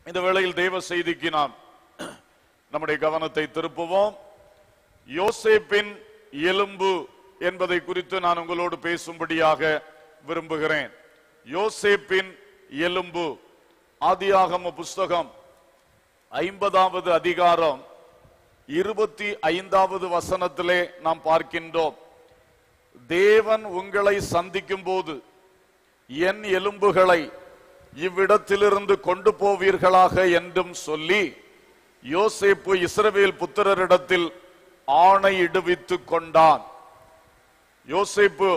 இந்த வேளையில் தேவ செய்திக்கு நாம் நம்முடைய கவனத்தை திருப்புவோம் யோசேப்பின் எலும்பு என்பதை குறித்து நான் உங்களோடு பேசும்படியாக விரும்புகிறேன் யோசேப்பின் எலும்பு ஆதியாகம புஸ்தகம் ஐம்பதாவது அதிகாரம் இருபத்தி ஐந்தாவது வசனத்திலே நாம் பார்க்கின்றோம் தேவன் உங்களை சந்திக்கும் போது என் எலும்புகளை இவ்விடத்திலிருந்து கொண்டு போவீர்களாக என்றும் சொல்லி யோசேப்பு இஸ்ரவேல் புத்திரரிடத்தில் ஆணையிடுவித்துக் கொண்டான் யோசேப்பு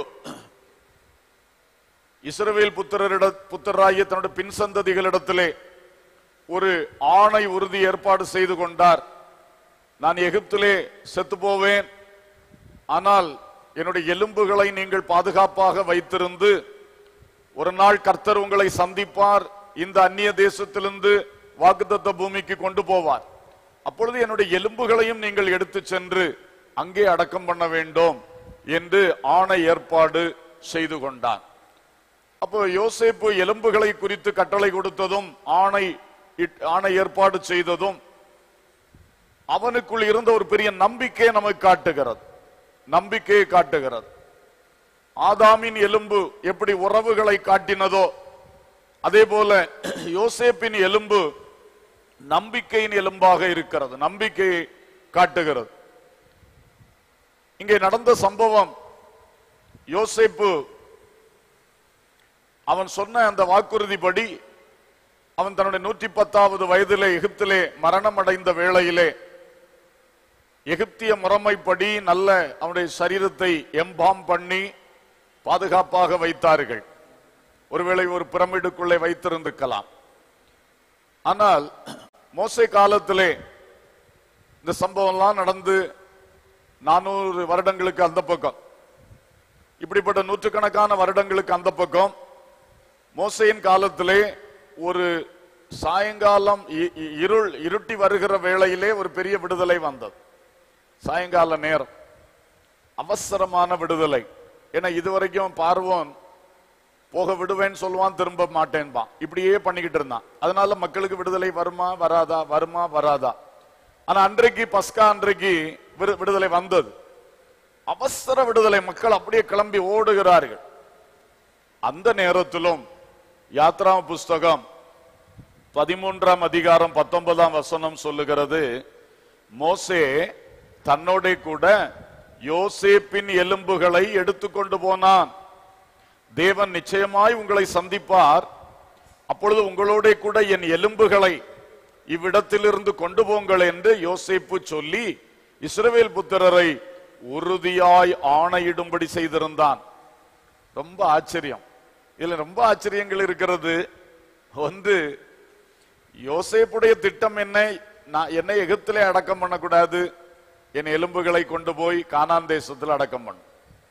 இஸ்ரவேல் புத்திரரிட புத்திராகிய தன்னுடைய பின் சந்ததிகளிடத்திலே ஒரு ஆணை உறுதி ஏற்பாடு செய்து கொண்டார் நான் எகிப்திலே செத்து போவேன் ஆனால் என்னுடைய எலும்புகளை நீங்கள் பாதுகாப்பாக வைத்திருந்து ஒரு நாள் கர்த்தர் உங்களை சந்திப்பார் இந்த அந்நிய தேசத்திலிருந்து வாக்குத்தத்த பூமிக்கு கொண்டு போவார் அப்பொழுது என்னுடைய எலும்புகளையும் நீங்கள் எடுத்து சென்று அங்கே அடக்கம் பண்ண வேண்டும் என்று ஆணை ஏற்பாடு செய்து கொண்டான் அப்போ யோசேப்பு எலும்புகளை குறித்து கட்டளை கொடுத்ததும் ஆணை இட்- ஆணை ஏற்பாடு செய்ததும் அவனுக்குள் இருந்த ஒரு பெரிய நம்பிக்கை நமக்கு காட்டுகிறது நம்பிக்கையை காட்டுகிறது ஆதாமின் எலும்பு எப்படி உறவுகளை காட்டினதோ அதே போல யோசேப்பின் எலும்பு நம்பிக்கையின் எலும்பாக இருக்கிறது நம்பிக்கையை காட்டுகிறது இங்கே நடந்த சம்பவம் யோசேப்பு அவன் சொன்ன அந்த வாக்குறுதிப்படி அவன் தன்னுடைய நூற்றி பத்தாவது வயதிலே எகிப்திலே மரணம் அடைந்த வேளையிலே எகிப்திய முறைமைப்படி நல்ல அவனுடைய சரீரத்தை எம்பாம் பண்ணி பாதுகாப்பாக வைத்தார்கள் ஒருவேளை ஒரு பிரமிடுக்குள்ளே வைத்திருந்திருக்கலாம் ஆனால் மோசே காலத்திலே இந்த சம்பவம்லாம் நடந்து நானூறு வருடங்களுக்கு அந்த பக்கம் இப்படிப்பட்ட நூற்றுக்கணக்கான வருடங்களுக்கு அந்த பக்கம் மோசையின் காலத்திலே ஒரு சாயங்காலம் இ- இ- இருள் இருட்டி வருகிற வேளையிலே ஒரு பெரிய விடுதலை வந்தது சாயங்கால நேரம் அவசரமான விடுதலை ஏன்னா இதுவரைக்கும் பார்வோன் போக விடுவேன்னு சொல்லுவான் திரும்ப மாட்டேன்பான் இப்படியே பண்ணிக்கிட்டு இருந்தான் அதனால மக்களுக்கு விடுதலை வருமா வராதா வருமா வராதா ஆனா அன்றைக்கு பஸ்கா அன்றைக்கு விடு- விடுதலை வந்தது அவசர விடுதலை மக்கள் அப்படியே கிளம்பி ஓடுகிறார்கள் அந்த நேரத்திலும் யாத்ரா புஸ்தகம் பதிமூன்றாம் அதிகாரம் பத்தொன்பதாம் வசனம் சொல்லுகிறது மோசே தன்னோட கூட யோசேப்பின் எலும்புகளை எடுத்துக்கொண்டு போனான் தேவன் நிச்சயமாய் உங்களை சந்திப்பார் அப்பொழுது உங்களோட கூட என் எலும்புகளை இவ்விடத்திலிருந்து கொண்டு போங்கள் என்று யோசேப்பு சொல்லி இஸ்ரவேல் புத்திரரை உறுதியாய் ஆணையிடும்படி செய்திருந்தான் ரொம்ப ஆச்சரியம் இதுல ரொம்ப ஆச்சரியங்கள் இருக்கிறது ஒன்று யோசேப்புடைய திட்டம் என்ன நான் என்னை எகிப்திலே அடக்கம் பண்ணக்கூடாது என் எலும்புகளை கொண்டு போய் கானான் தேசத்தில் அடக்கம் பண்ணு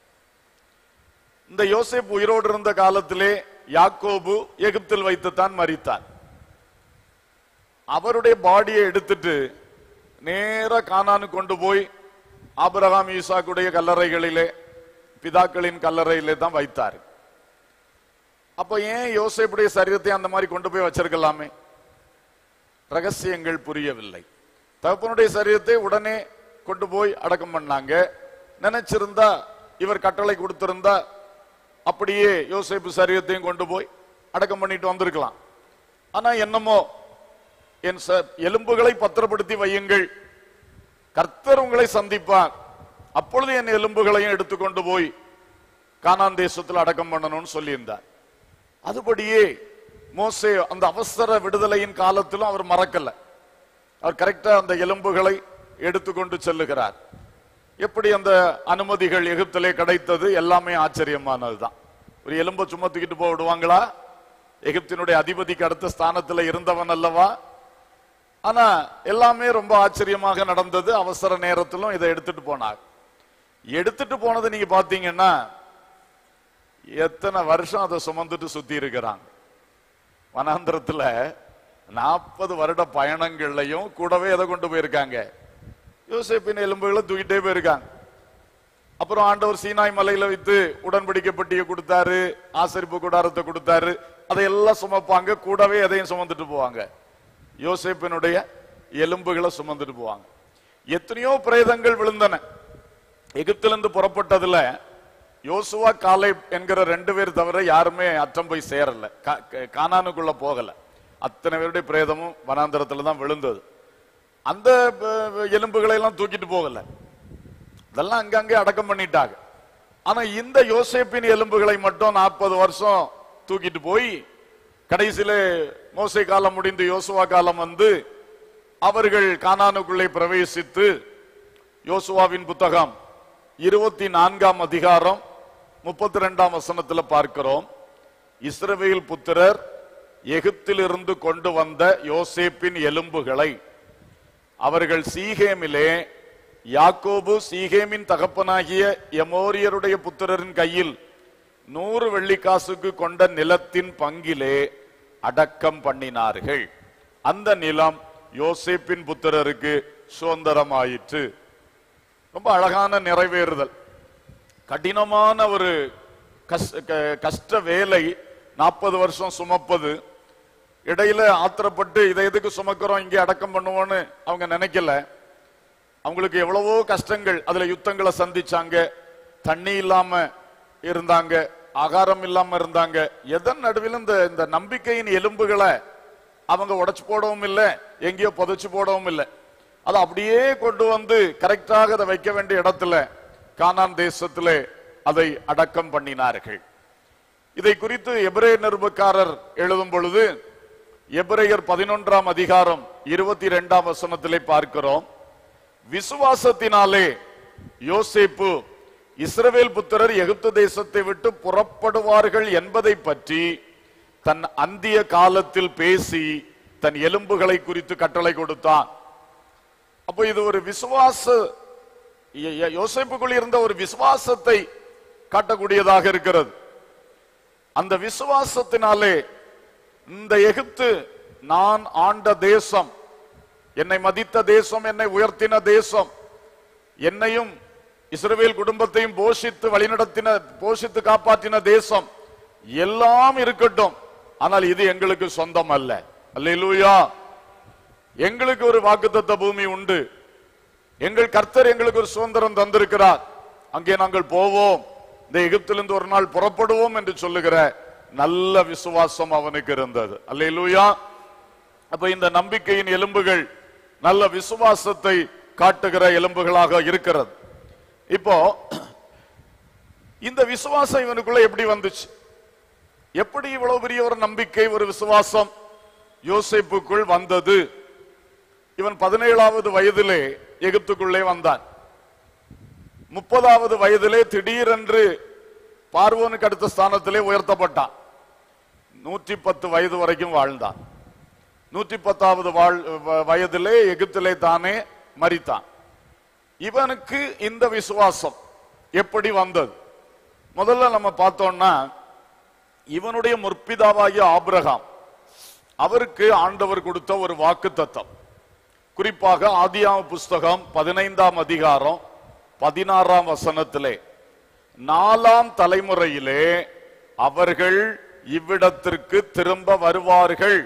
இந்த யோசேப் உயிரோடு இருந்த காலத்திலே யாக்கோபு எகிப்தில் வைத்துத்தான் மரித்தார் அவருடைய பாடியை எடுத்துட்டு நேரா கானானு கொண்டு போய் ஆபிரகாம் ஈசாக்குடைய கல்லறைகளிலே பிதாக்களின் கல்லறையிலே தான் வைத்தார் அப்ப ஏன் யோசேப்புடைய சரீரத்தை அந்த மாதிரி கொண்டு போய் வச்சிருக்கலாமே ரகசியங்கள் புரியவில்லை தகப்பனுடைய சரீரத்தை உடனே கொண்டு போய் அடக்கம் பண்ணாங்க நினைச்சிருந்தா இவர் கட்டளை கொடுத்திருந்தா அப்படியே யோசேப்பு சரீரத்தையும் கொண்டு போய் அடக்கம் பண்ணிட்டு வந்திருக்கலாம் ஆனா என்னமோ என் ச- எலும்புகளை பத்திரப்படுத்தி வையுங்கள் கர்த்தர் உங்களை சந்திப்பார் அப்பொழுது என் எலும்புகளையும் எடுத்துக்கொண்டு போய் கானான் தேசத்தில் அடக்கம் பண்ணணும்னு சொல்லியிருந்தார் அதுபடியே மோசே அந்த அவசர விடுதலையின் காலத்திலும் அவர் மறக்கல அவர் கரெக்டா அந்த எலும்புகளை எடுத்துக்கொண்டு செல்லுகிறார் எப்படி அந்த அனுமதிகள் எகிப்திலே கிடைத்தது எல்லாமே ஆச்சரியமானதுதான் ஒரு எலும்பை சும்மா தூக்கிட்டு போக விடுவாங்களா எகிப்தினுடைய அதிபதிக்கு அடுத்த ஸ்தானத்துல இருந்தவன் அல்லவா ஆனா எல்லாமே ரொம்ப ஆச்சரியமாக நடந்தது அவசர நேரத்திலும் இதை எடுத்துட்டு போனார் எடுத்துட்டு போனது நீங்க பாத்தீங்கன்னா எத்தனை வருஷம் அதை சுமந்துட்டு சுத்தி இருக்கிறாங்க வனாந்திரத்துல நாற்பது வருட பயணங்கள்லையும் கூடவே எதை கொண்டு போயிருக்காங்க யோசேப்பின் எலும்புகளை தூக்கிட்டே போயிருக்காங்க அப்புறம் ஆண்டவர் சீனாய் மலையில வைத்து உடன்படிக்கை பெட்டியை கொடுத்தாரு ஆசரிப்பு கூடாரத்தை கொடுத்தாரு அதையெல்லாம் சுமப்பாங்க கூடவே எதையும் சுமந்துட்டு போவாங்க யோசேப்பினுடைய எலும்புகளை சுமந்துட்டு போவாங்க எத்தனையோ பிரேதங்கள் விழுந்தன எகிப்திலிருந்து புறப்பட்டதுல யோசுவா காலை என்கிற ரெண்டு பேர் தவிர யாருமே அற்றம் போய் சேரல கா- கா- கானானுக்குள்ள போகல அத்தனை பேருடைய பிரேதமும் வனாந்தரத்துல தான் விழுந்தது அந்த அஹ், எலும்புகளை எல்லாம் தூக்கிட்டு போகல இதெல்லாம் அங்கங்கே அடக்கம் பண்ணிட்டாங்க ஆனா இந்த யோசேப்பின் எலும்புகளை மட்டும் நாற்பது வருஷம் தூக்கிட்டு போய் கடைசியில மோசே காலம் முடிந்து யோசுவா காலம் வந்து அவர்கள் கானானுக்குள்ளே பிரவேசித்து யோசுவாவின் புத்தகம் இருபத்தி நான்காம் அதிகாரம் முப்பத்தி ரெண்டாம் வசனத்துல பார்க்கிறோம் இஸ்ரவேல் புத்திரர் எகிப்திலிருந்து கொண்டு வந்த யோசேப்பின் எலும்புகளை அவர்கள் சீகேமிலே யாக்கோபு சீகேமின் தகப்பனாகிய எமோரியருடைய புத்திரரின் கையில் நூறு வெள்ளிக்காசுக்கு கொண்ட நிலத்தின் பங்கிலே அடக்கம் பண்ணினார்கள் அந்த நிலம் யோசேப்பின் புத்திரருக்கு சுதந்திரமாயிற்று ரொம்ப அழகான நிறைவேறுதல் கடினமான ஒரு கஷ்- க- கஷ்ட வேலை நாற்பது வருஷம் சுமப்பது இடையில ஆத்திரப்பட்டு இதை எதுக்கு சுமக்கிறோம் இங்கே அடக்கம் பண்ணுவோம்னு அவங்க நினைக்கல அவங்களுக்கு எவ்வளவோ கஷ்டங்கள் அதுல யுத்தங்களை சந்திச்சாங்க தண்ணி இல்லாம இருந்தாங்க ஆகாரம் இல்லாம இருந்தாங்க எதன் நடுவில் இந்த இந்த நம்பிக்கையின் எலும்புகளை அவங்க உடைச்சு போடவும் இல்லை எங்கேயோ புதைச்சு போடவும் இல்லை அதை அப்படியே கொண்டு வந்து கரெக்டாக அதை வைக்க வேண்டிய இடத்துல கானான் தேசத்திலே அதை அடக்கம் பண்ணினார்கள் இதை குறித்து எபிரேய நிருபக்காரர் எழுதும் பொழுது எபிரேயர் பதினொன்றாம் அதிகாரம் இருபத்தி இரண்டாம் வசனத்திலே பார்க்கிறோம் விசுவாசத்தினாலே யோசேப்பு இஸ்ரவேல் புத்திரர் எகிப்து தேசத்தை விட்டு புறப்படுவார்கள் என்பதை பற்றி தன் அந்திய காலத்தில் பேசி தன் எலும்புகளை குறித்து கட்டளை கொடுத்தான் அப்போ இது ஒரு விசுவாச ய- ய- யோசேப்புக்குள் இருந்த ஒரு விசுவாசத்தை காட்டக்கூடியதாக இருக்கிறது அந்த விசுவாசத்தினாலே இந்த எகிப்து நான் ஆண்ட தேசம் என்னை மதித்த தேசம் என்னை உயர்த்தின தேசம் என்னையும் இஸ்ரவேல் குடும்பத்தையும் போஷித்து வழிநடத்தின போஷித்து காப்பாற்றின தேசம் எல்லாம் இருக்கட்டும் ஆனால் இது எங்களுக்கு சொந்தம் அல்ல அல்லேலூயா எங்களுக்கு ஒரு வாக்குத்தத்த பூமி உண்டு எங்கள் கர்த்தர் எங்களுக்கு ஒரு சுதந்திரம் தந்திருக்கிறார் அங்கே நாங்கள் போவோம் இந்த எகிப்திலிருந்து ஒரு நாள் புறப்படுவோம் என்று சொல்லுகிற நல்ல விசுவாசம் அவனுக்கு இருந்தது அல்லேலூயா அப்ப இந்த நம்பிக்கையின் எலும்புகள் நல்ல விசுவாசத்தை காட்டுகிற எலும்புகளாக இருக்கிறது இப்போ இந்த விசுவாசம் இவனுக்குள்ள எப்படி வந்துச்சு எப்படி இவ்வளவு பெரிய ஒரு நம்பிக்கை ஒரு விசுவாசம் யோசேப்புக்குள் வந்தது இவன் பதினேழாவது வயதிலே எகிப்துக்குள்ளே வந்தான் முப்பதாவது வயதிலே திடீரென்று பார்வோனுக்கு அடுத்த ஸ்தானத்திலே உயர்த்தப்பட்டான் நூற்றி பத்து வயது வரைக்கும் வாழ்ந்தான் நூற்றி பத்தாவது வாழ் வ- வயதிலே எகிப்திலே தானே மரித்தான் இவனுக்கு இந்த விசுவாசம் எப்படி வந்தது முதல்ல நம்ம பார்த்தோம்னா இவனுடைய முற்பிதாவாகிய ஆபிரகாம் அவருக்கு ஆண்டவர் கொடுத்த ஒரு வாக்கு தத்தம் குறிப்பாக ஆதியாம புஸ்தகம் பதினைந்தாம் அதிகாரம் பதினாறாம் வசனத்திலே நாலாம் தலைமுறையிலே அவர்கள் இவ்விடத்திற்கு திரும்ப வருவார்கள்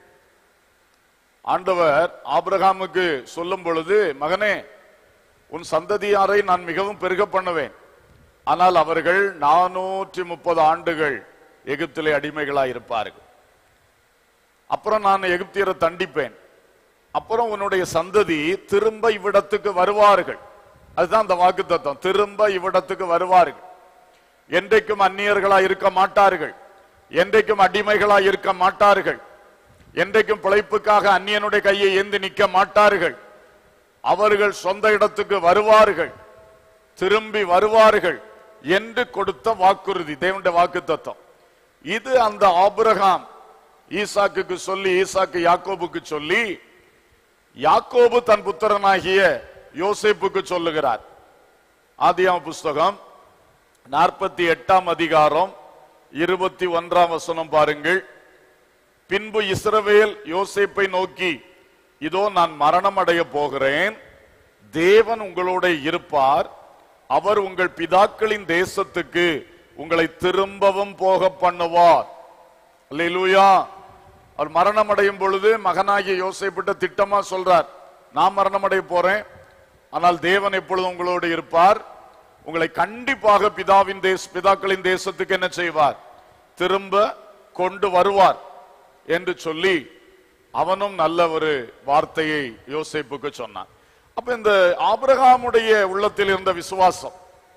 ஆண்டவர் ஆபிரகாமுக்கு சொல்லும் பொழுது மகனே உன் சந்ததியாரை நான் மிகவும் பெருக பண்ணுவேன் ஆனால் அவர்கள் நானூற்றி முப்பது ஆண்டுகள் எகிப்திலே அடிமைகளாய் இருப்பார்கள் அப்புறம் நான் எகிப்தியரை தண்டிப்பேன் அப்புறம் உன்னுடைய சந்ததி திரும்ப இவ்விடத்துக்கு வருவார்கள் அதுதான் அந்த வாக்கு தத்துவம் திரும்ப இவ்விடத்துக்கு வருவார்கள் என்றைக்கும் அந்நியர்களா இருக்க மாட்டார்கள் என்றைக்கும் அடிமைகளா இருக்க மாட்டார்கள் என்றைக்கும் பிழைப்புக்காக அந்நியனுடைய கையை ஏந்தி நிற்க மாட்டார்கள் அவர்கள் சொந்த இடத்துக்கு வருவார்கள் திரும்பி வருவார்கள் என்று கொடுத்த வாக்குறுதி தேவனுடைய வாக்கு தத்துவம் இது அந்த ஆபிரகாம் ஈசாக்குக்கு சொல்லி ஈசாக்கு யாக்கோபுக்கு சொல்லி யாக்கோபு தன் புத்திரனாகிய யோசேப்புக்கு சொல்லுகிறார் ஆதியாம புஸ்தகம் நாற்பத்தி எட்டாம் அதிகாரம் இருபத்தி ஒன்றாம் வசனம் பாருங்கள் பின்பு இஸ்ரவேல் யோசேப்பை நோக்கி இதோ நான் மரணம் அடைய போகிறேன் தேவன் உங்களோட இருப்பார் அவர் உங்கள் பிதாக்களின் தேசத்துக்கு உங்களை திரும்பவும் போக பண்ணுவார் அல்லேலூயா அவர் மரணம் அடையும் பொழுது மகனாகிய யோசேப்பிட்ட திட்டமா சொல்றார் நான் மரணம் அடைய போறேன் ஆனால் தேவன் எப்பொழுதும் உங்களோடு இருப்பார் உங்களை கண்டிப்பாக பிதாவின் தேச பிதாக்களின் தேசத்துக்கு என்ன செய்வார் திரும்ப கொண்டு வருவார் என்று சொல்லி அவனும் நல்ல ஒரு வார்த்தையை யோசேப்புக்கு சொன்னான் அப்ப இந்த ஆபிரகாமுடைய உள்ளத்தில் இருந்த விசுவாசம்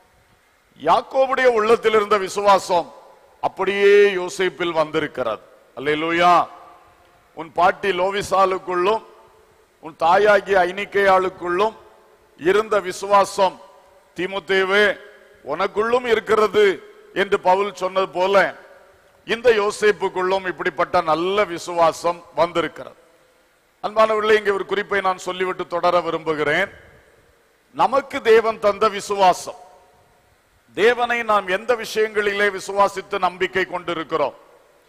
யாக்கோபுடைய உள்ளத்தில் இருந்த விசுவாசம் அப்படியே யோசேப்பில் வந்திருக்கிறது அல்லேலூயா உன் பாட்டி லோவிசாலுக்குள்ளும் உன் தாயாகிய ஐனிக்கையாளுக்குள்ளும் இருந்த விசுவாசம் தீமுத்தேவே உனக்குள்ளும் இருக்கிறது என்று பவுல் சொன்னது போல இந்த யோசேப்புக்குள்ளும் இப்படிப்பட்ட நல்ல விசுவாசம் வந்திருக்கிறது அன்பானவர்களே இங்கே ஒரு குறிப்பை நான் சொல்லிவிட்டு தொடர விரும்புகிறேன் நமக்கு தேவன் தந்த விசுவாசம் தேவனை நாம் எந்த விஷயங்களிலே விசுவாசித்து நம்பிக்கை கொண்டிருக்கிறோம்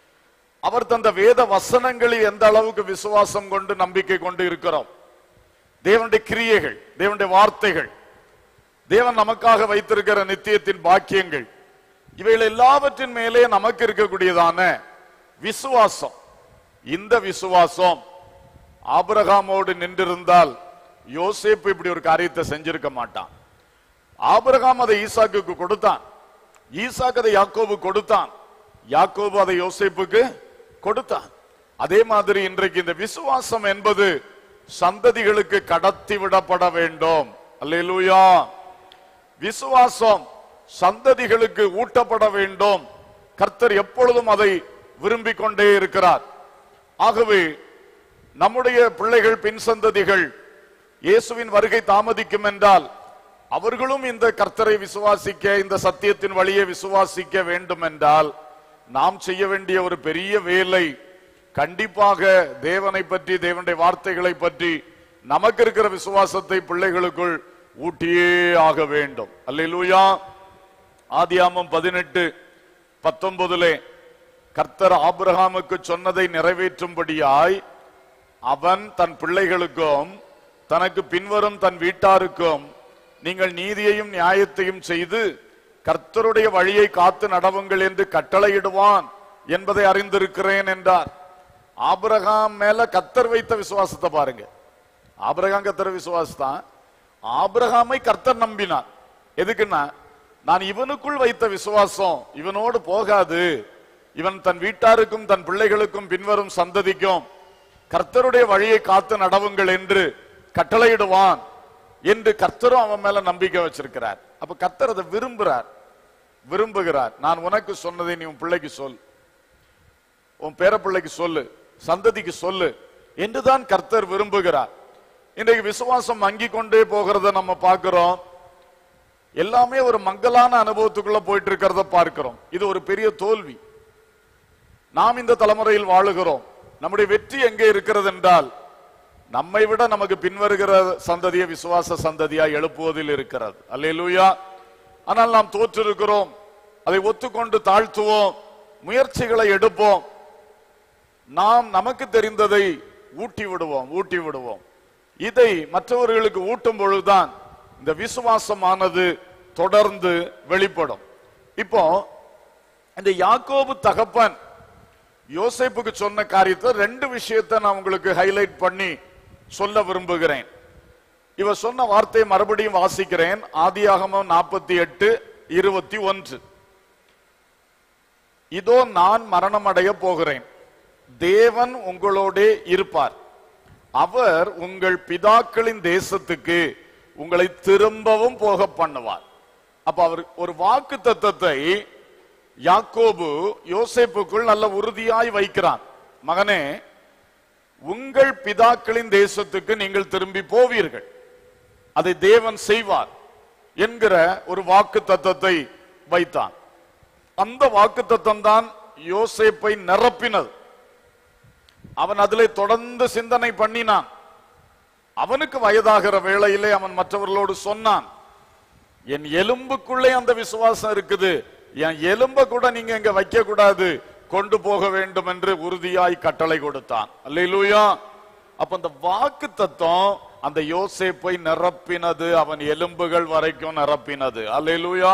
அவர் தந்த வேத வசனங்களில் எந்த அளவுக்கு விசுவாசம் கொண்டு நம்பிக்கை கொண்டு இருக்கிறோம் தேவனுடைய கிரியைகள் தேவனுடைய வார்த்தைகள் தேவன் நமக்காக வைத்திருக்கிற நித்தியத்தின் பாக்கியங்கள் இவைகள் எல்லாவற்றின் மேலே நமக்கு இருக்கக்கூடியதான விசுவாசம் இந்த விசுவாசம் ஆபிரகாமோடு நின்றிருந்தால் யோசேப்பு இப்படி ஒரு காரியத்தை செஞ்சிருக்க மாட்டான் ஆபிரகாம் அதை ஈசாக்குக்கு கொடுத்தான் ஈசாக்கு அதை யாக்கோபு கொடுத்தான் யாக்கோபு அதை யோசேப்புக்கு கொடுத்தான் அதே மாதிரி இன்றைக்கு இந்த விசுவாசம் என்பது சந்ததிகளுக்கு கடத்தி விடப்பட வேண்டும் அல்லேலூயா விசுவாசம் சந்ததிகளுக்கு ஊட்டப்பட வேண்டும் கர்த்தர் எப்பொழுதும் அதை விரும்பிக் கொண்டே இருக்கிறார் ஆகவே நம்முடைய பிள்ளைகள் பின் சந்ததிகள் இயேசுவின் வருகை தாமதிக்கும் என்றால் அவர்களும் இந்த கர்த்தரை விசுவாசிக்க இந்த சத்தியத்தின் வழியை விசுவாசிக்க வேண்டும் என்றால் நாம் செய்ய வேண்டிய ஒரு பெரிய வேலை கண்டிப்பாக தேவனை பற்றி தேவனுடைய வார்த்தைகளை பற்றி நமக்கு இருக்கிற விசுவாசத்தை பிள்ளைகளுக்குள் ஊட்டியே ஆக வேண்டும் அல்லேலூயா ஆதியாமம் பதினெட்டு பத்தொன்பதிலே கர்த்தர் ஆபிரகாமுக்கு சொன்னதை நிறைவேற்றும்படியாய் அவன் தன் பிள்ளைகளுக்கும் தனக்கு பின்வரும் தன் வீட்டாருக்கும் நீங்கள் நீதியையும் நியாயத்தையும் செய்து கர்த்தருடைய வழியை காத்து நடவுங்கள் என்று கட்டளையிடுவான் என்பதை அறிந்திருக்கிறேன் என்றார் ஆபிரகாம் மேல கர்த்தர் வைத்த விசுவாசத்தை பாருங்க ஆபிரகாம் கர்த்தர் விசுவாசத்தான் ஆபிரகாமை கர்த்தர் நம்பினார் எதுக்குன்னா நான் இவனுக்குள் வைத்த விசுவாசம் இவனோடு போகாது இவன் தன் வீட்டாருக்கும் தன் பிள்ளைகளுக்கும் பின்வரும் சந்ததிக்கும் கர்த்தருடைய வழியை காத்து நடவுங்கள் என்று கட்டளையிடுவான் என்று கர்த்தரும் அவன் மேல நம்பிக்கை வச்சிருக்கிறார் அப்ப கர்த்தர் அதை விரும்புறார் விரும்புகிறார் நான் உனக்கு சொன்னதை நீ உன் பிள்ளைக்கு சொல் உன் பேரப்பிள்ளைக்கு சொல்லு சந்ததிக்கு சொல்லு என்றுதான் கர்த்தர் விரும்புகிறார் இன்றைக்கு விசுவாசம் மங்கி கொண்டே போகிறத நம்ம பார்க்கிறோம் எல்லாமே ஒரு மங்கலான அனுபவத்துக்குள்ள போயிட்டு இருக்கிறத பார்க்கிறோம் இது ஒரு பெரிய தோல்வி நாம் இந்த தலைமுறையில் வாழுகிறோம் நம்முடைய வெற்றி எங்கே இருக்கிறது என்றால் நம்மை விட நமக்கு பின்வருகிற சந்ததியை விசுவாச சந்ததியா எழுப்புவதில் இருக்கிறது அல்லேலூயா ஆனால் நாம் தோற்றிருக்கிறோம் அதை ஒத்துக்கொண்டு தாழ்த்துவோம் முயற்சிகளை எடுப்போம் நாம் நமக்கு தெரிந்ததை ஊட்டி விடுவோம் ஊட்டி விடுவோம் இதை மற்றவர்களுக்கு ஊட்டும் பொழுதுதான் இந்த விசுவாசமானது தொடர்ந்து வெளிப்படும் இப்போ இந்த யாக்கோபு தகப்பன் யோசேப்புக்கு சொன்ன காரியத்தை ரெண்டு விஷயத்தை நான் உங்களுக்கு ஹைலைட் பண்ணி சொல்ல விரும்புகிறேன் இவ சொன்ன வார்த்தையை மறுபடியும் வாசிக்கிறேன் ஆதியாகமம் நாற்பத்தி எட்டு இருபத்தி ஒன்று இதோ நான் மரணமடைய போகிறேன் தேவன் உங்களோடே இருப்பார் அவர் உங்கள் பிதாக்களின் தேசத்துக்கு உங்களை திரும்பவும் போக பண்ணுவார் அப்ப அவர் ஒரு வாக்கு தத்தத்தை யாக்கோபு யோசேப்புக்குள் நல்ல உறுதியாய் வைக்கிறான் மகனே உங்கள் பிதாக்களின் தேசத்துக்கு நீங்கள் திரும்பி போவீர்கள் அதை தேவன் செய்வார் என்கிற ஒரு வாக்கு தத்தத்தை வைத்தான் அந்த வாக்கு தத்தம் தான் யோசேப்பை நிரப்பினது அவன் அதிலே தொடர்ந்து சிந்தனை பண்ணினான் அவனுக்கு வயதாகிற வேளையிலே அவன் மற்றவர்களோடு சொன்னான் என் எலும்புக்குள்ளே அந்த விசுவாசம் இருக்குது என் எலும்ப கூட நீங்க இங்க வைக்க கூடாது கொண்டு போக வேண்டும் என்று உறுதியாய் கட்டளை கொடுத்தான் அல்லேலூயா அப்ப அந்த வாக்கு தத்துவம் அந்த யோசேப்பை நிரப்பினது அவன் எலும்புகள் வரைக்கும் நிரப்பினது அல்லேலூயா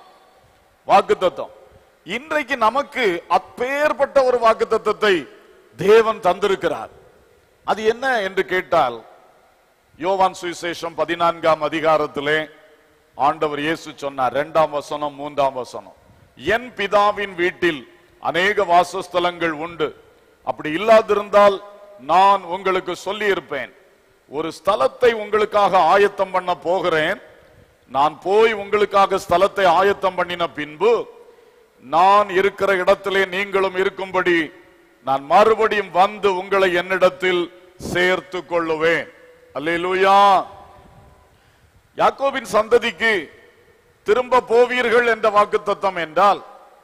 வாக்கு தத்துவம் இன்றைக்கு நமக்கு அப்பேற்பட்ட ஒரு வாக்கு தத்துவத்தை தேவன் தந்திருக்கிறார் அது என்ன என்று கேட்டால் யோவான் சுவிசேஷம் பதினான்காம் அதிகாரத்திலே ஆண்டவர் இயேசு சொன்னார் இரண்டாம் வசனம் மூன்றாம் வசனம் என் பிதாவின் வீட்டில் அநேக வாசஸ்தலங்கள் உண்டு அப்படி இல்லாதிருந்தால் நான் உங்களுக்கு சொல்லி இருப்பேன் ஒரு ஸ்தலத்தை உங்களுக்காக ஆயத்தம் பண்ண போகிறேன் நான் போய் உங்களுக்காக ஸ்தலத்தை ஆயத்தம் பண்ணின பின்பு நான் இருக்கிற இடத்திலே நீங்களும் இருக்கும்படி நான் மறுபடியும் வந்து உங்களை என்னிடத்தில் சேர்த்து கொள்ளுவேன் அல்லேலூயா யாக்கோபின் சந்ததிக்கு திரும்ப போவீர்கள் என்ற வாக்குத்தத்தம் என்றால்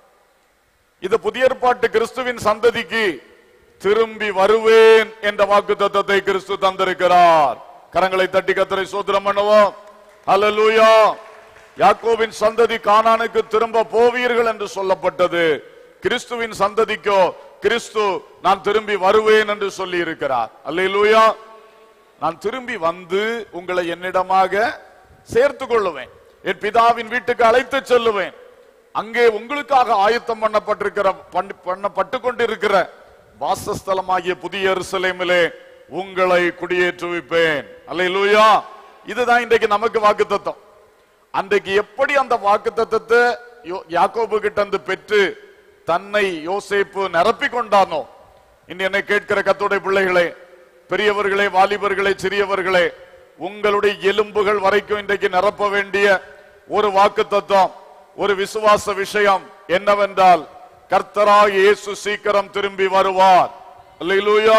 இது புதிய ஏற்பாட்டு கிறிஸ்துவின் சந்ததிக்கு திரும்பி வருவேன் என்ற வாக்குத்தத்தத்தை கிறிஸ்து தந்திருக்கிறார் கரங்களை தட்டி கத்தரை சோதனம் பண்ணுவோம் அல்லேலூயா யாக்கோபின் சந்ததி கானானுக்கு திரும்ப போவீர்கள் என்று சொல்லப்பட்டது கிறிஸ்துவின் சந்ததிக்கோ கிறிஸ்து நான் திரும்பி வருவேன் என்று சொல்லி இருக்கிறார் அல்லேலூயா நான் திரும்பி வந்து உங்களை என்னிடமாக சேர்த்து கொள்ளுவேன் என் பிதாவின் வீட்டுக்கு அழைத்து செல்லுவேன் அங்கே உங்களுக்காக ஆயத்தம் பண்ணப்பட்டிருக்கிற பண்ண- பண்ணப்பட்டு கொண்டிருக்கிற வாசஸ்தலமாகிய புதிய எருசலேமிலே உங்களை குடியேற்றுவிப்பேன் அல்லேலூயா இதுதான் இன்றைக்கு நமக்கு வாக்குத்தத்தம் அன்றைக்கு எப்படி அந்த வாக்குத்தத்தத்தை யோ- யாக்கோபு கிட்ட இருந்து பெற்று தன்னை யோசேப்பு நிரப்பிக் கொண்டானோ இனி என்னை கேட்கிற கத்தோடைய பிள்ளைகளே பெரியவர்களே வாலிபர்களே சிறியவர்களே உங்களுடைய எலும்புகள் வரைக்கும் இன்றைக்கு நிரப்ப வேண்டிய ஒரு வாக்குத்தத்தம் ஒரு விசுவாச விஷயம் என்னவென்றால் கர்த்தராய் இயேசு சீக்கிரம் திரும்பி வருவார் அல்லேலூயா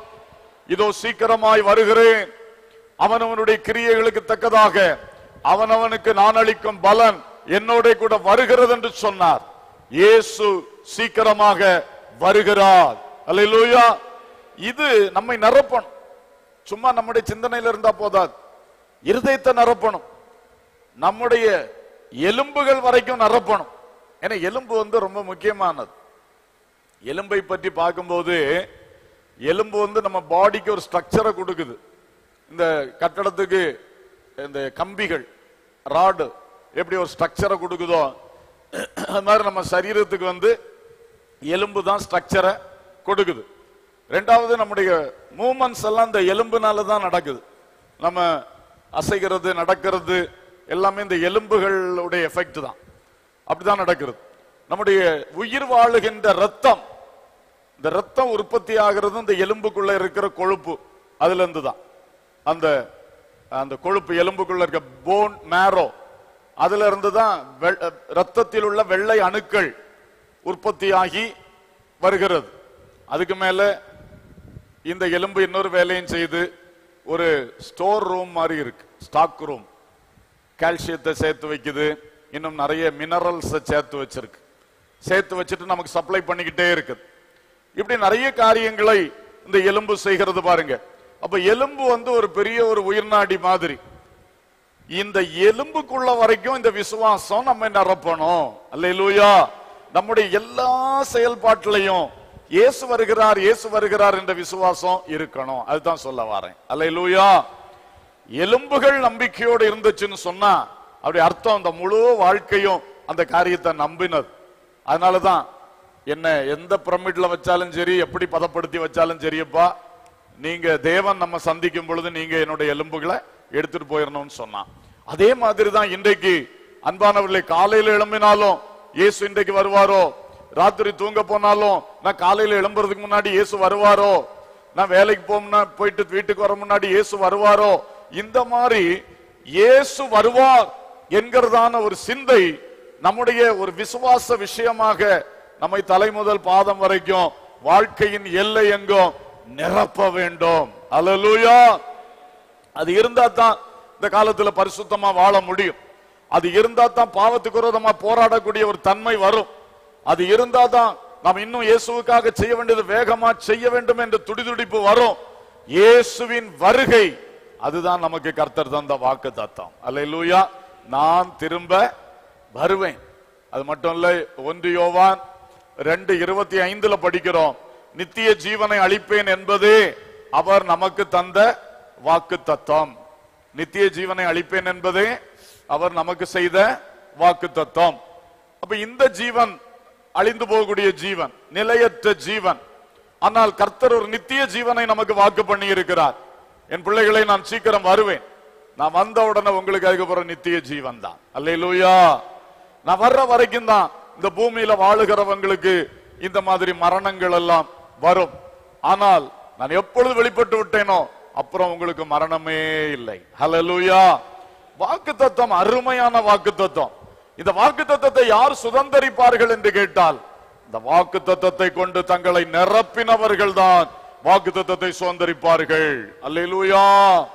இதோ சீக்கிரமாய் வருகிறேன் அவனவனுடைய கிரியைகளுக்கு தக்கதாக அவனவனுக்கு நான் அளிக்கும் பலன் என்னோட கூட வருகிறது என்று சொன்னார் இயேசு சீக்கிரமாக வருகிறார் அல்லேலூயா இது நம்மை நிரப்பணும் சும்மா நம்முடைய சிந்தனையில இருந்தா போதாது இருதயத்தை நிரப்பணும் நம்முடைய எலும்புகள் வரைக்கும் நிரப்பணும் ஏன்னா எலும்பு வந்து ரொம்ப முக்கியமானது எலும்பை பற்றி பார்க்கும்போது எலும்பு வந்து நம்ம பாடிக்கு ஒரு ஸ்ட்ரக்சரை கொடுக்குது இந்த கட்டடத்துக்கு இந்த கம்பிகள் ராடு எப்படி ஒரு ஸ்ட்ரக்சரை கொடுக்குதோ அது மாதிரி நம்ம சரீரத்துக்கு வந்து எலும்பு தான் ஸ்ட்ரக்சரை கொடுக்குது ரெண்டாவது நம்முடைய மூமெண்ட்ஸ் எல்லாம் இந்த எலும்புனால தான் நடக்குது நம்ம அசைகிறது நடக்கிறது எல்லாமே இந்த எலும்புகளுடைய எஃபெக்ட் தான் அப்படிதான் நடக்கிறது நம்முடைய உயிர் வாழுகின்ற ரத்தம் இந்த ரத்தம் உற்பத்தி ஆகிறது இந்த எலும்புக்குள்ள இருக்கிற கொழுப்பு அதுல இருந்து தான் அந்த அந்த கொழுப்பு எலும்புக்குள்ள இருக்க போன் மேரோ அதுல இருந்து தான் வெ- ரத்தத்தில் உள்ள வெள்ளை அணுக்கள் உற்பத்தியாகி வருகிறது அதுக்கு மேல இந்த எலும்பு இன்னொரு வேலையும் செய்து ஒரு ஸ்டோர் ரூம் மாதிரி இருக்கு ஸ்டாக் ரூம் கால்சியத்தை சேர்த்து வைக்குது இன்னும் நிறைய மினரல்ஸை சேர்த்து வச்சிருக்கு சேர்த்து வச்சுட்டு நமக்கு சப்ளை பண்ணிக்கிட்டே இருக்குது இப்படி நிறைய காரியங்களை இந்த எலும்பு செய்கிறது பாருங்க அப்ப எலும்பு வந்து ஒரு பெரிய ஒரு உயிர்நாடி மாதிரி இந்த எலும்புக்குள்ள வரைக்கும் இந்த விசுவாசம் நம்ம நிரப்பணும் அல்லேலூயா நம்முடைய எல்லா செயல்பாட்டிலையும் இயேசு வருகிறார் இயேசு வருகிறார் என்ற விசுவாசம் இருக்கணும் அதுதான் சொல்ல வரேன் அல்லேலூயா எலும்புகள் நம்பிக்கையோடு இருந்துச்சுன்னு சொன்னா அப்படி அர்த்தம் அந்த முழு வாழ்க்கையும் அந்த காரியத்தை நம்பினது அதனாலதான் என்ன எந்த பிரமிட்ல வச்சாலும் சரி எப்படி பதப்படுத்தி வச்சாலும் சரியப்பா நீங்க தேவன் நம்ம சந்திக்கும் பொழுது நீங்க என்னுடைய எலும்புகளை எடுத்துட்டு போயிடணும்னு சொன்னான் அதே மாதிரி தான் இன்றைக்கு அன்பானவர்களை காலையில எழும்பினாலும் இயேசு இன்றைக்கு வருவாரோ ராத்திரி தூங்க போனாலும் நான் காலையில எழும்புறதுக்கு முன்னாடி இயேசு வருவாரோ நான் வேலைக்கு போம்னா போயிட்டு வீட்டுக்கு வர முன்னாடி இயேசு வருவாரோ இந்த மாதிரி இயேசு வருவார் என்கிறதான ஒரு சிந்தை நம்முடைய ஒரு விசுவாச விஷயமாக நம்மை தலை முதல் பாதம் வரைக்கும் வாழ்க்கையின் எல்லை எங்கும் நிரப்ப வேண்டும் அல்லேலூயா அது இருந்தா தான் இந்த காலத்துல பரிசுத்தமா வாழ முடியும் அது இருந்தா தான் பாவத்துக்கு விரோதமா போராடக்கூடிய ஒரு தன்மை வரும் அது இருந்தா தான் நாம் இன்னும் இயேசுவுக்காக செய்ய வேண்டியது வேகமா செய்ய வேண்டும் என்ற துடிதுடிப்பு வரும் இயேசுவின் வருகை அதுதான் நமக்கு கர்த்தர் தந்த வாக்கு தத்தம் அல்லேலூயா நான் திரும்ப வருவேன் அது மட்டும் இல்ல ஒன்று யோவான் ரெண்டு இருபத்தி ஐந்துல படிக்கிறோம் நித்திய ஜீவனை அளிப்பேன் என்பதே அவர் நமக்கு தந்த வாக்கு தத்தம் நித்திய ஜீவனை அளிப்பேன் என்பதே அவர் நமக்கு செய்த வாக்கு தத்தம் அப்ப இந்த ஜீவன் அழிந்து போகக்கூடிய ஜீவன் நிலையற்ற ஜீவன் ஆனால் கர்த்தர் ஒரு நித்திய ஜீவனை நமக்கு வாக்கு பண்ணி இருக்கிறார் என் பிள்ளைகளை நான் சீக்கிரம் வருவேன் நான் வந்த உடனே உங்களுக்கு அதுக்கப்புறம் நித்திய ஜீவன் தான் அல்லேலூயா நான் வர்ற வரைக்கும் தான் இந்த பூமியில வாழுகிறவங்களுக்கு இந்த மாதிரி மரணங்கள் எல்லாம் வரும் ஆனால் நான் எப்பொழுது வெளிப்பட்டு விட்டேனோ அப்புறம் உங்களுக்கு மரணமே இல்லை ஹalleluya வாக்கு தத்துவம் அருமையான வாக்கு தத்துவம் இந்த வாக்கு தத்துவத்தை யார் சுதந்தரிப்பார்கள் என்று கேட்டால் இந்த வாக்கு தத்துவத்தை கொண்டு தங்களை நிரப்பினவர்கள் தான் வாக்கு தத்துவத்தை சுதந்தரிப்பார்கள் அல்லேலூயா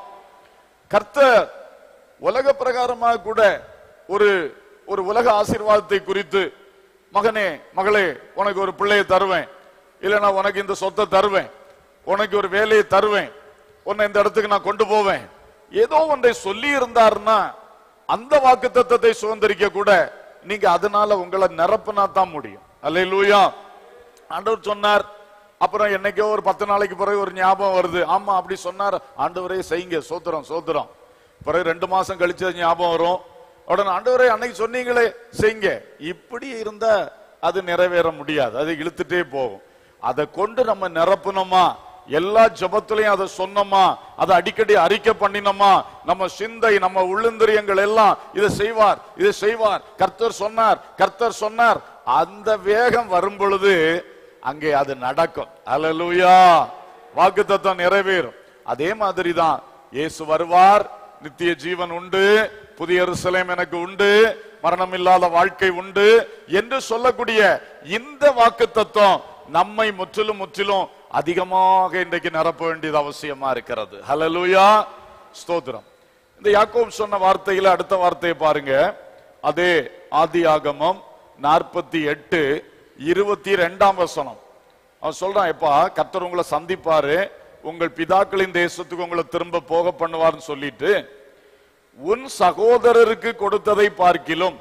கர்த்தர் உலக பிரகாரமாக கூட ஒரு ஒரு உலக ஆசீர்வாதத்தை குறித்து மகனே மகளே உனக்கு ஒரு பிள்ளையை தருவேன் இல்லைன்னா உனக்கு இந்த சொத்தை தருவேன் உனக்கு ஒரு வேலையை தருவேன் உன்னை இந்த இடத்துக்கு நான் கொண்டு போவேன் ஏதோ ஒன்றை சொல்லி இருந்தாருன்னா அந்த வாக்கு தத்தத்தை சுதந்திரிக்க கூட நீங்க அதனால உங்களை நிரப்புனா தான் முடியும் அல்லேலூயா ஆண்டவர் சொன்னார் அப்புறம் என்னைக்கோ ஒரு பத்து நாளைக்கு பிறகு ஒரு ஞாபகம் வருது ஆமா அப்படி சொன்னார் ஆண்டவரே செய்யுங்க சோத்திரம் சோத்திரம் பிறகு ரெண்டு மாசம் கழிச்சு அது ஞாபகம் வரும் உடனே ஆண்டவரே அன்னைக்கு சொன்னீங்களே செய்யுங்க இப்படி இருந்தா அது நிறைவேற முடியாது அது இழுத்துட்டே போகும் அதை கொண்டு நம்ம நிரப்பணுமா எல்லா ஜபத்திலையும் அதை சொன்னோமா அதை அடிக்கடி அறிக்கை பண்ணினோமா நம்ம சிந்தை நம்ம உள்ளந்திரியங்கள் எல்லாம் இதை செய்வார் இதை செய்வார் கர்த்தர் சொன்னார் கர்த்தர் சொன்னார் அந்த வேகம் வரும் பொழுது அங்கே அது நடக்கும் அல்லேலூயா வாக்கு தத்துவம் நிறைவேறும் அதே மாதிரி தான் இயேசு வருவார் நித்திய ஜீவன் உண்டு புதிய எருசலேம் எனக்கு உண்டு மரணம் இல்லாத வாழ்க்கை உண்டு என்று சொல்லக்கூடிய இந்த வாக்கு தத்துவம் நம்மை முற்றிலும் முற்றிலும் அதிகமாக இன்றைக்கு நிரப்ப வேண்டியது அவசியமா இருக்கிறது ஹalleluya ஸ்தோத்திரம் இந்த யாக்கோப் சொன்ன வார்த்தையில அடுத்த வார்த்தையை பாருங்க அதே ஆதியாகமம் நாற்பத்தி எட்டு இருபத்தி ரெண்டாம் வசனம் அவன் சொல்றான் எப்பா கர்த்தர் உங்களை சந்திப்பாரு உங்கள் பிதாக்களின் தேசத்துக்கு உங்களை திரும்ப போக பண்ணுவார்னு சொல்லிட்டு உன் சகோதரருக்கு கொடுத்ததை பார்க்கிலும்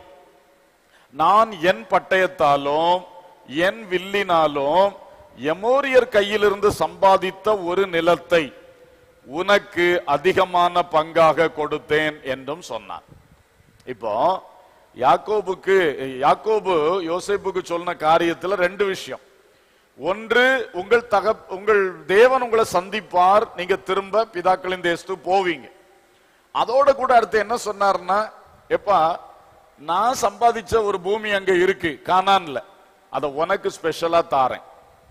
நான் என் பட்டயத்தாலும் என் வில்லினாலும் எமோரியர் கையிலிருந்து சம்பாதித்த ஒரு நிலத்தை உனக்கு அதிகமான பங்காக கொடுத்தேன் என்றும் சொன்னான் இப்போ யாக்கோபுக்கு யாக்கோபு யோசேப்புக்கு சொன்ன காரியத்துல ரெண்டு விஷயம் ஒன்று உங்கள் தக உங்கள் தேவன் உங்களை சந்திப்பார் நீங்க திரும்ப பிதாக்களின் தேசத்துக்கு போவீங்க அதோட கூட அடுத்து என்ன சொன்னார்னா எப்பா நான் சம்பாதிச்ச ஒரு பூமி அங்க இருக்கு கானான்ல அத உனக்கு ஸ்பெஷலா தாரேன்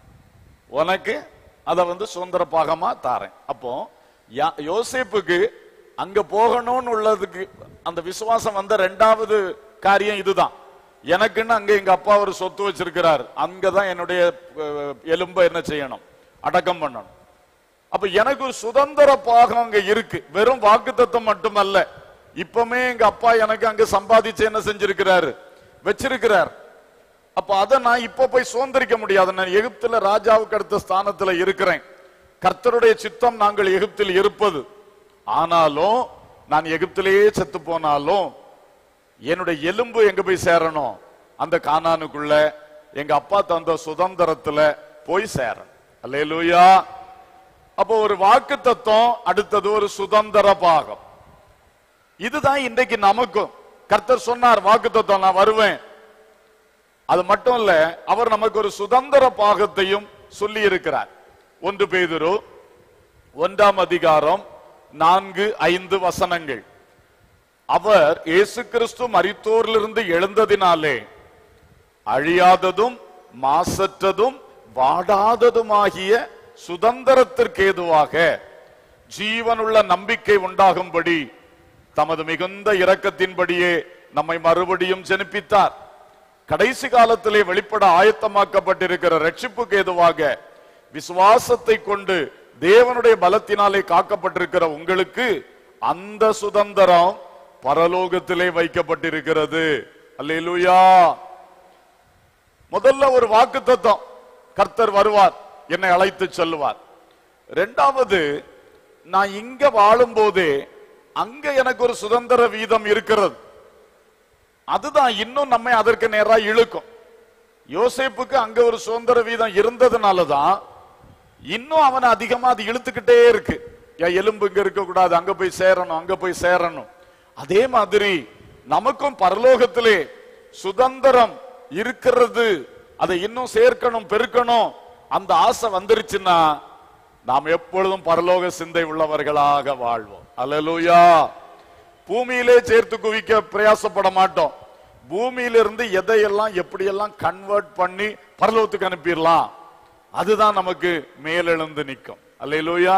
உனக்கு அத வந்து சுதந்திர பாகமா தாரேன் அப்போ யா- யோசேப்புக்கு அங்க போகணும்னு உள்ளதுக்கு அந்த விசுவாசம் வந்த ரெண்டாவது காரியம் இதுதான் எனக்குன்னு அங்க எங்க அப்பா ஒரு சொத்து வச்சிருக்கிறார் அங்கதான் என்னுடைய அஹ், எலும்பை என்ன செய்யணும் அடக்கம் பண்ணணும் அப்ப எனக்கு ஒரு சுதந்திர பாகம் அங்க இருக்கு வெறும் வாக்குத்தத்தம் மட்டுமல்ல இப்பமே எங்க அப்பா எனக்கு அங்க சம்பாதிச்சு என்ன செஞ்சிருக்கிறாரு வச்சிருக்கிறார் அப்ப அதை நான் இப்ப போய் சுதந்திரிக்க முடியாது நான் எகிப்துல ராஜாவுக்கு அடுத்த ஸ்தானத்துல இருக்கிறேன் கர்த்தருடைய சித்தம் நாங்கள் எகிப்தில் இருப்பது ஆனாலும் நான் எகிப்திலேயே செத்து போனாலும் என்னுடைய எலும்பு எங்க போய் சேரணும் அந்த கானானுக்குள்ள எங்க அப்பா தந்த சுதந்திரத்துல போய் சேரணும் அல்லேலூயா அப்போ ஒரு வாக்கு தத்துவம் அடுத்தது ஒரு சுதந்திர பாகம் இதுதான் இன்றைக்கு நமக்கும் கர்த்தர் சொன்னார் வாக்கு தத்துவம் நான் வருவேன் அது மட்டும் இல்ல அவர் நமக்கு ஒரு சுதந்திர பாகத்தையும் சொல்லி இருக்கிறார் ஒன்று பேதுரு ஒன்றாம் அதிகாரம் நான்கு ஐந்து வசனங்கள் அவர் இயேசு கிறிஸ்து மரித்தோரிலிருந்து எழுந்ததினாலே அழியாததும் மாசற்றதும் வாடாததுமாகிய சுதந்திரத்திற்கு ஏதுவாக ஜீவனுள்ள நம்பிக்கை உண்டாகும்படி தமது மிகுந்த இரக்கத்தின்படியே நம்மை மறுபடியும் ஜெனிப்பித்தார் கடைசி காலத்திலே வெளிப்பட ஆயத்தமாக்கப்பட்டிருக்கிற ரட்சிப்புக்கு ஏதுவாக விசுவாசத்தை கொண்டு தேவனுடைய பலத்தினாலே காக்கப்பட்டிருக்கிற உங்களுக்கு அந்த சுதந்திரம் பரலோகத்திலே வைக்கப்பட்டிருக்கிறது அல்லேலூயா முதல்ல ஒரு வாக்கு தத்துவம் கர்த்தர் வருவார் என்னை அழைத்து செல்லுவார் ரெண்டாவது நான் இங்க வாழும்போதே அங்க எனக்கு ஒரு சுதந்திர வீதம் இருக்கிறது அதுதான் இன்னும் நம்மை அதற்கு நேரா இழுக்கும் யோசேப்புக்கு அங்க ஒரு சுதந்திர வீதம் இருந்ததுனாலதான் இன்னும் அவனை அதிகமா அது இழுத்துக்கிட்டே இருக்கு என் எலும்பு இங்க இருக்க கூடாது அங்க போய் சேரணும் அங்க போய் சேரணும் அதே மாதிரி நமக்கும் பரலோகத்திலே சுதந்திரம் இருக்கிறது அதை இன்னும் சேர்க்கணும் பெருக்கணும் அந்த ஆசை வந்துருச்சுன்னா நாம் எப்பொழுதும் பரலோக சிந்தை உள்ளவர்களாக வாழ்வோம் அல்லேலூயா பூமியிலே சேர்த்து குவிக்க பிரயாசப்பட மாட்டோம் பூமியிலிருந்து எதையெல்லாம் எப்படியெல்லாம் கன்வெர்ட் பண்ணி பரலோகத்துக்கு அனுப்பிடலாம் அதுதான் நமக்கு மேலெழுந்து நிற்கும் அல்லேலூயா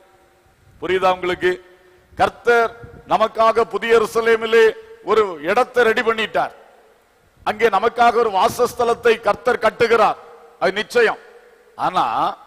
புரியுதா உங்களுக்கு கர்த்தர் நமக்காக புதிய எருசலேமிலே ஒரு இடத்தை ரெடி பண்ணிட்டார் அங்கே நமக்காக ஒரு வாசஸ்தலத்தை கர்த்தர் கட்டுகிறார் அது நிச்சயம் ஆனா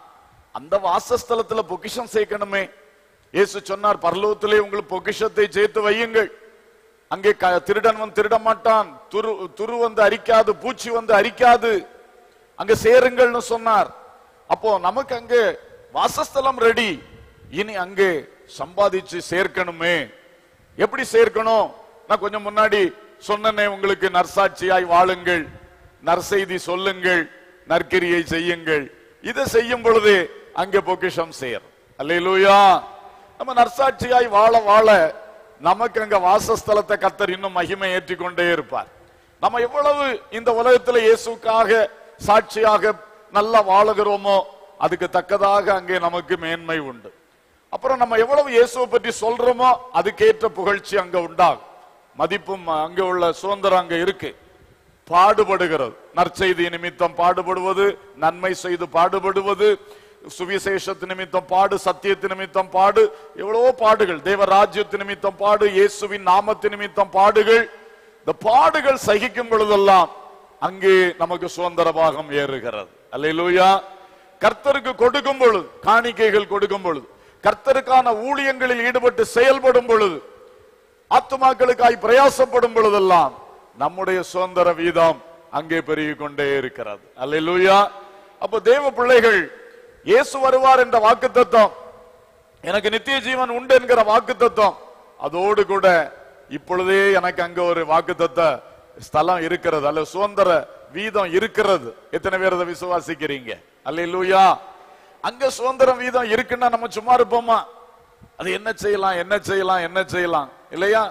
அந்த வாசஸ்தலத்துல பொக்கிஷம் சேர்க்கணுமே இயேசு சொன்னார் பரலோகத்திலே உங்களுக்கு பொக்கிஷத்தை சேர்த்து வையுங்கள் அங்கே க- திருடன் வந்து திருட மாட்டான் துரு துரு வந்து அரிக்காது பூச்சி வந்து அரிக்காது அங்க சேருங்கள்னு சொன்னார் அப்போ நமக்கு அங்கே வாசஸ்தலம் ரெடி இனி அங்கே சம்பாதிச்சு சேர்க்கணுமே எப்படி சேர்க்கணும் நான் கொஞ்சம் முன்னாடி சொன்னனே உங்களுக்கு நற்சாட்சியாய் வாழுங்கள் நற்செய்தி சொல்லுங்கள் நற்கிரியை செய்யுங்கள் இதை செய்யும் பொழுது அங்கே பொக்கிஷம் சேர் அல்லேலூயா நம்ம நற்சாட்சியாய் வாழ வாழ நமக்கு அங்க வாசஸ்தலத்தை கத்தர் இன்னும் மகிமை ஏற்றி கொண்டே இருப்பார் நம்ம எவ்வளவு இந்த உலகத்துல இயேசுக்காக சாட்சியாக நல்லா வாழுகிறோமோ அதுக்கு தக்கதாக அங்கே நமக்கு மேன்மை உண்டு அப்புறம் நம்ம எவ்வளவு இயேசுவை பற்றி சொல்றோமோ அதுக்கேற்ற புகழ்ச்சி அங்க உண்டாகும் மதிப்பும் அங்க உள்ள சுதந்திரம் அங்க இருக்கு பாடுபடுகிறது நற்செய்தி நிமித்தம் பாடுபடுவது நன்மை செய்து பாடுபடுவது சுவிசேஷத்து நிமித்தம் பாடு சத்தியத்து நிமித்தம் பாடு எவ்வளவோ பாடுகள் தேவ ராஜ்யத்து நிமித்தம் பாடு இயேசுவின் நாமத்து நிமித்தம் பாடுகள் இந்த பாடுகள் சகிக்கும் பொழுதெல்லாம் அங்கே நமக்கு சுதந்திர பாகம் ஏறுகிறது அல்லேலூயா கர்த்தருக்கு கொடுக்கும் பொழுது காணிக்கைகள் கொடுக்கும் பொழுது கர்த்தருக்கான ஊழியங்களில் ஈடுபட்டு செயல்படும் பொழுது ஆத்துமாக்களுக்காய் பிரயாசப்படும் பொழுதெல்லாம் நம்முடைய சுதந்திர வீதம் அங்கே பெருகிக் கொண்டே இருக்கிறது அல்லேலூயா அப்போ தேவ பிள்ளைகள் இயேசு வருவார் என்ற வாக்குத்தத்தம் எனக்கு நித்திய ஜீவன் உண்டு என்கிற வாக்குத்தத்தம் அதோடு கூட இப்பொழுதே எனக்கு அங்க ஒரு வாக்குத்தத்த ஸ்தலம் இருக்கிறது அல்ல சுதந்திர வீதம் இருக்கிறது எத்தனை பேர் அதை விசுவாசிக்கிறீங்க அல்லேலூயா அங்க சுதந்திரம் வீதம் இருக்குன்னா நம்ம சும்மா இருப்போமா அது என்ன செய்யலாம் என்ன செய்யலாம் என்ன செய்யலாம் இல்லையா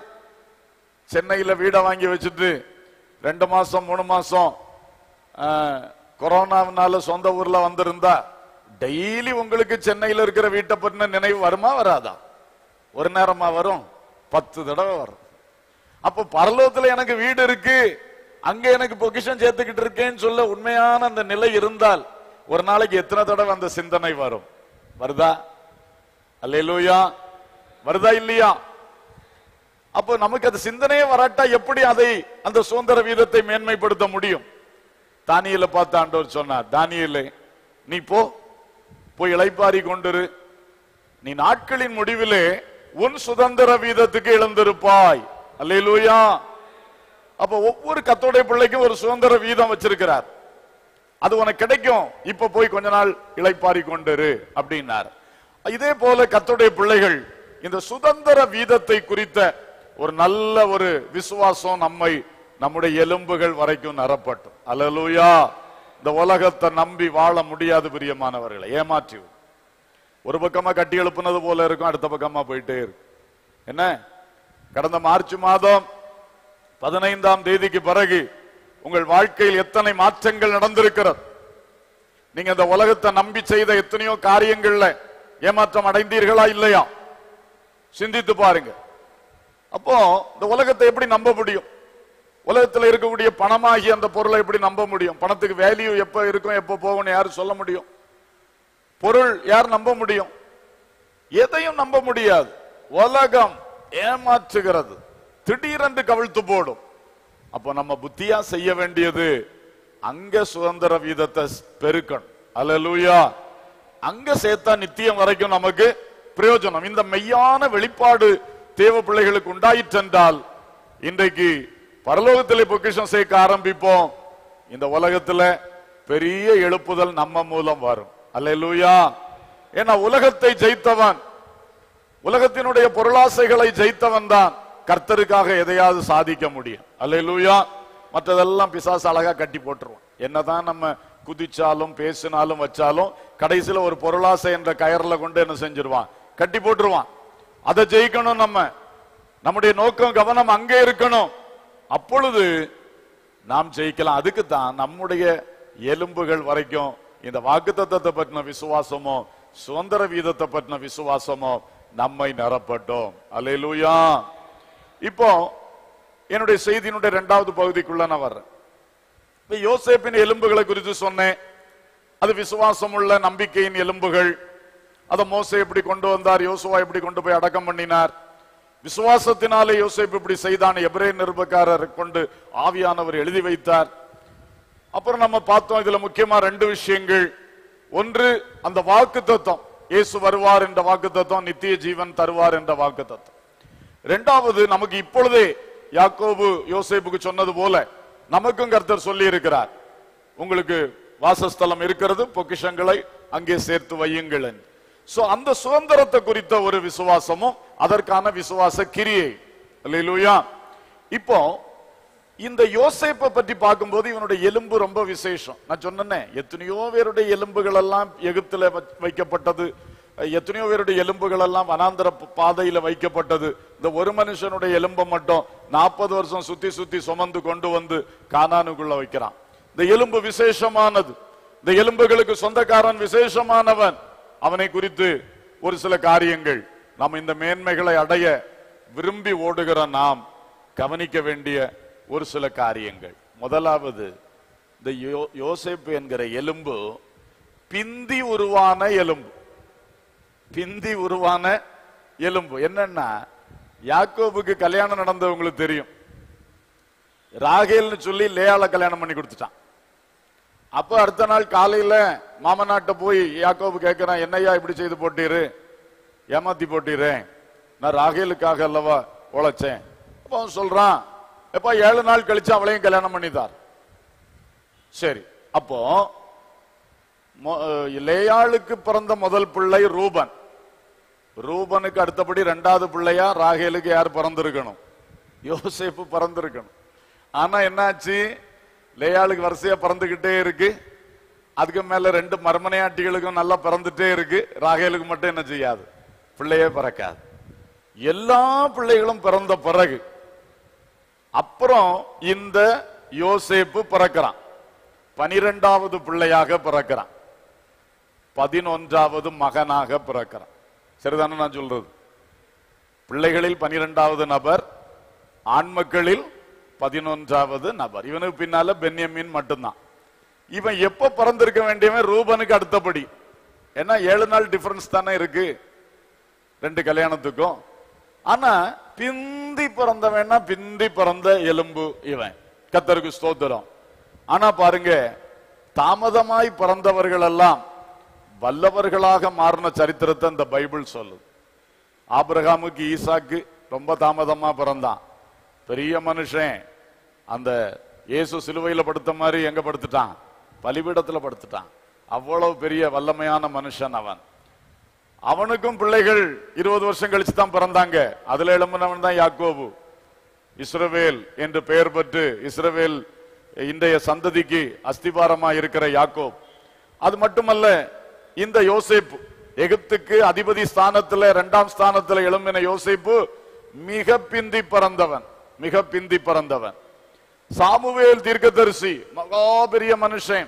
சென்னையில வீடை வாங்கி வச்சுட்டு ரெண்டு மாசம் மூணு மாசம் ஆஹ், கொரோனாவினால சொந்த ஊர்ல வந்திருந்தா டெய்லி உங்களுக்கு சென்னையில இருக்கிற வீட்டை பற்றின நினைவு வருமா வராதா ஒரு நேரமா வரும் பத்து தடவை வரும் அப்போ பரலோகத்துல எனக்கு வீடு இருக்கு அங்க எனக்கு பொக்கிஷன் சேர்த்துக்கிட்டு இருக்கேன்னு சொல்ல உண்மையான அந்த நிலை இருந்தால் ஒரு நாளைக்கு எத்தனை தடவை அந்த சிந்தனை வரும் வருதா அல்லேலூயா வருதா இல்லையா அப்போ நமக்கு அது சிந்தனையே வராட்டா எப்படி அதை அந்த சுதந்திர வீதத்தை மேன்மைப்படுத்த முடியும் தானியல பார்த்து ஆண்டவர் சொன்னார் தானியலே நீ போ போய் இளைப்பாரி கொண்டிரு நீ நாட்களின் முடிவிலே உன் சுதந்திர வீதத்துக்கு இழந்திருப்பாய் அல்லேலூயா அப்ப ஒவ்வொரு கத்தோடைய பிள்ளைக்கும் ஒரு சுதந்திர வீதம் வச்சிருக்கிறார் அது உனக்கு கிடைக்கும் இப்ப போய் கொஞ்ச நாள் இளைப்பாரி கொண்டிரு அப்படின்னார் இதே போல கத்தோடைய பிள்ளைகள் இந்த சுதந்திர வீதத்தை குறித்த ஒரு நல்ல ஒரு விசுவாசம் நம்மை நம்முடைய எலும்புகள் வரைக்கும் நிரப்பட்டும் அல்லேலூயா இந்த உலகத்தை நம்பி வாழ முடியாது பிரியமானவர்களை ஏமாற்றி விடும். ஒரு பக்கமா கட்டி எழுப்புனது போல இருக்கும் அடுத்த பக்கமா போயிட்டே இருக்கு என்ன கடந்த மார்ச் மாதம் பதினைந்தாம் தேதிக்கு பிறகு உங்கள் வாழ்க்கையில் எத்தனை மாற்றங்கள் நடந்திருக்கிறது நீங்க இந்த உலகத்தை நம்பி செய்த எத்தனையோ காரியங்கள்ல ஏமாற்றம் அடைந்தீர்களா இல்லையா சிந்தித்து பாருங்க அப்போ இந்த உலகத்தை எப்படி நம்ப முடியும் உலகத்துல இருக்கக்கூடிய பணமாகி அந்த பொருளை எப்படி நம்ப முடியும் பணத்துக்கு வேல்யூ எப்ப இருக்கும் எப்ப போகும்னு யாரு சொல்ல முடியும் பொருள் யார் நம்ப முடியும் எதையும் நம்ப முடியாது உலகம் ஏமாற்றுகிறது திடீரென்று கவிழ்த்து போடும் அப்போ நம்ம புத்தியா செய்ய வேண்டியது அங்க சுதந்திர வீதத்தை பெருக்கணும் அல்லேலூயா அங்க சேர்த்தா நித்தியம் வரைக்கும் நமக்கு பிரயோஜனம் இந்த மெய்யான வெளிப்பாடு தேவ பிள்ளைகளுக்கு உண்டாயிற்றென்றால் இன்றைக்கு பரலோகத்திலே பொக்கிஷம் சேர்க்க ஆரம்பிப்போம் இந்த உலகத்துல பெரிய எழுப்புதல் நம்ம மூலம் வரும் அல்லேலூயா ஏன்னா உலகத்தை ஜெயித்தவன் உலகத்தினுடைய பொருளாசைகளை ஜெயித்தவன் தான் கர்த்தருக்காக எதையாவது சாதிக்க முடியும் அல்லேலூயா மற்றதெல்லாம் பிசாசு அழகா கட்டி போட்டுருவான் என்னதான் நம்ம குதிச்சாலும் பேசினாலும் வச்சாலும் கடைசியில ஒரு பொருளாசை என்ற கயர்ல கொண்டு என்ன செஞ்சிருவான் கட்டி போட்டுருவான் அதை ஜெயிக்கணும் நம்ம நம்முடைய நோக்கம் கவனம் அங்கே இருக்கணும் அப்பொழுது நாம் ஜெயிக்கலாம் அதுக்கு தான் நம்முடைய எலும்புகள் வரைக்கும் இந்த வாக்குத்தத்தத்தை பற்றின விசுவாசமோ சுதந்திர வீதத்தை பற்றின விசுவாசமோ நம்மை நிரப்பட்டோம் அல்லேலூயா இப்போ என்னுடைய செய்தியினுடைய இரண்டாவது பகுதிக்குள்ள நான் வர்றேன் இப்ப யோசேப்பின் எலும்புகளை குறித்து சொன்னேன் அது விசுவாசம் உள்ள நம்பிக்கையின் எலும்புகள் அதை மோசே எப்படி கொண்டு வந்தார் யோசுவா எப்படி கொண்டு போய் அடக்கம் பண்ணினார் விசுவாசத்தினாலே யோசேப்பு இப்படி செய்தான் எபிரே நிருபக்காரர் கொண்டு ஆவியானவர் எழுதி வைத்தார் அப்புறம் நம்ம பார்த்தோம் இதுல முக்கியமா ரெண்டு விஷயங்கள் ஒன்று அந்த வாக்கு தத்துவம் இயேசு வருவார் என்ற வாக்கு தத்துவம் நித்திய ஜீவன் தருவார் என்ற வாக்கு தத்துவம் ரெண்டாவது நமக்கு இப்பொழுதே யாக்கோபு யோசேப்புக்கு சொன்னது போல நமக்கும் கர்த்தர் சொல்லி இருக்கிறார் உங்களுக்கு வாசஸ்தலம் இருக்கிறது பொக்கிஷங்களை அங்கே சேர்த்து வையுங்கள் என்று. சோ அந்த சுதந்திரத்தை குறித்த ஒரு விசுவாசமும் அதற்கான விசுவாச கிரியை அல்லேலூயா இப்போ இந்த யோசேப்பை பற்றி பார்க்கும்போது இவனுடைய எலும்பு ரொம்ப விசேஷம் நான் சொன்னேனே எத்தனையோ பேருடைய எலும்புகள் எல்லாம் எகிப்துல வச்- வைக்கப்பட்டது எத்தனையோ பேருடைய எலும்புகள் எல்லாம் வனாந்தர ப- பாதையில வைக்கப்பட்டது இந்த ஒரு மனுஷனுடைய எலும்பை மட்டும் நாற்பது வருஷம் சுத்தி சுத்தி சுமந்து கொண்டு வந்து கானானுக்குள்ள வைக்கிறான் இந்த எலும்பு விசேஷமானது இந்த எலும்புகளுக்கு சொந்தக்காரன் விசேஷமானவன் அவனை குறித்து ஒரு சில காரியங்கள் நாம் இந்த மேன்மைகளை அடைய விரும்பி ஓடுகிற நாம் கவனிக்க வேண்டிய ஒரு சில காரியங்கள் முதலாவது இந்த யோ- யோசேப்பு என்கிற எலும்பு பிந்தி உருவான எலும்பு பிந்தி உருவான எலும்பு என்னன்னா யாக்கோபுக்கு கல்யாணம் நடந்தது உங்களுக்கு தெரியும் ராகேல்னு சொல்லி லேயால கல்யாணம் பண்ணி கொடுத்துட்டான் அப்ப அடுத்த நாள் காலையில மாமனாட்ட போய் யாக்கோபு கேட்கிறான் என்னய்யா இப்படி செய்து போட்டீரு ஏமாத்தி போட்டீரே நான் ராகேலுக்காக அல்லவா உழைச்சேன் அப்ப அவன் சொல்றான் எப்ப ஏழு நாள் கழிச்சு அவளையும் கல்யாணம் பண்ணித்தார் சரி அப்போ மொ- அஹ் லேயாளுக்கு பிறந்த முதல் பிள்ளை ரூபன் ரூபனுக்கு அடுத்தபடி ரெண்டாவது பிள்ளையா ராகேலுக்கு யார் பிறந்திருக்கணும் யோசேப்பு பிறந்திருக்கணும் ஆனா என்னாச்சு லேயாளுக்கு வரிசையா பிறந்துகிட்டே இருக்கு அதுக்கு மேல ரெண்டு மர்மனையாட்டிகளுக்கும் நல்லா பிறந்துட்டே இருக்கு ராகேலுக்கு மட்டும் என்ன செய்யாது பிள்ளையே பிறக்காது எல்லா பிள்ளைகளும் பிறந்த பிறகு அப்புறம் இந்த யோசேப்பு பிறக்கிறான் பனிரெண்டாவது பிள்ளையாக பிறக்கிறான் பதினொன்றாவது மகனாக பிறக்கிறான் சரிதானே நான் சொல்றது பிள்ளைகளில் பனிரெண்டாவது நபர் ஆண் மக்களில் பதினொன்றாவது நபர் இவனுக்கு பின்னால பென்யமின் மட்டும்தான் இவன் எப்ப பிறந்திருக்க வேண்டியவன் ரூபனுக்கு அடுத்தபடி ஏன்னா ஏழு நாள் டிஃபரன்ஸ் தானே இருக்கு ரெண்டு கல்யாணத்துக்கும் ஆனா பிந்தி பிறந்தவன்னா பிந்தி பிறந்த எலும்பு இவன் கத்தருக்கு ஸ்தோத்திரம் ஆனா பாருங்க தாமதமாய் பிறந்தவர்கள் எல்லாம் வல்லவர்களாக மாறின சரித்திரத்தை இந்த பைபிள் சொல்லுது ஆபிரகாமுக்கு ஈசாக்கு ரொம்ப தாமதமா பிறந்தான் பெரிய மனுஷன் அந்த இயேசு சிலுவையில படுத்த மாதிரி எங்க படுத்துட்டான் பலிபீடத்துல படுத்துட்டான் அவ்வளவு பெரிய வல்லமையான மனுஷன் அவன் அவனுக்கும் பிள்ளைகள் இருபது வருஷம் கழிச்சு தான் பிறந்தாங்க அதுல எழும்பினவன் தான் யாக்கோபு இஸ்ரவேல் என்று பெயர் பெற்று இஸ்ரவேல் இன்றைய சந்ததிக்கு அஸ்திபாரமா இருக்கிற யாக்கோப் அது மட்டுமல்ல இந்த யோசேப்பு எகிப்துக்கு அதிபதி ஸ்தானத்துல இரண்டாம் ஸ்தானத்துல எழும்பின யோசேப்பு மிக பிந்தி பிறந்தவன் மிக பிந்தி பிறந்தவன் சாமுவேல் தீர்க்கதரிசி மகா பெரிய மனுஷன்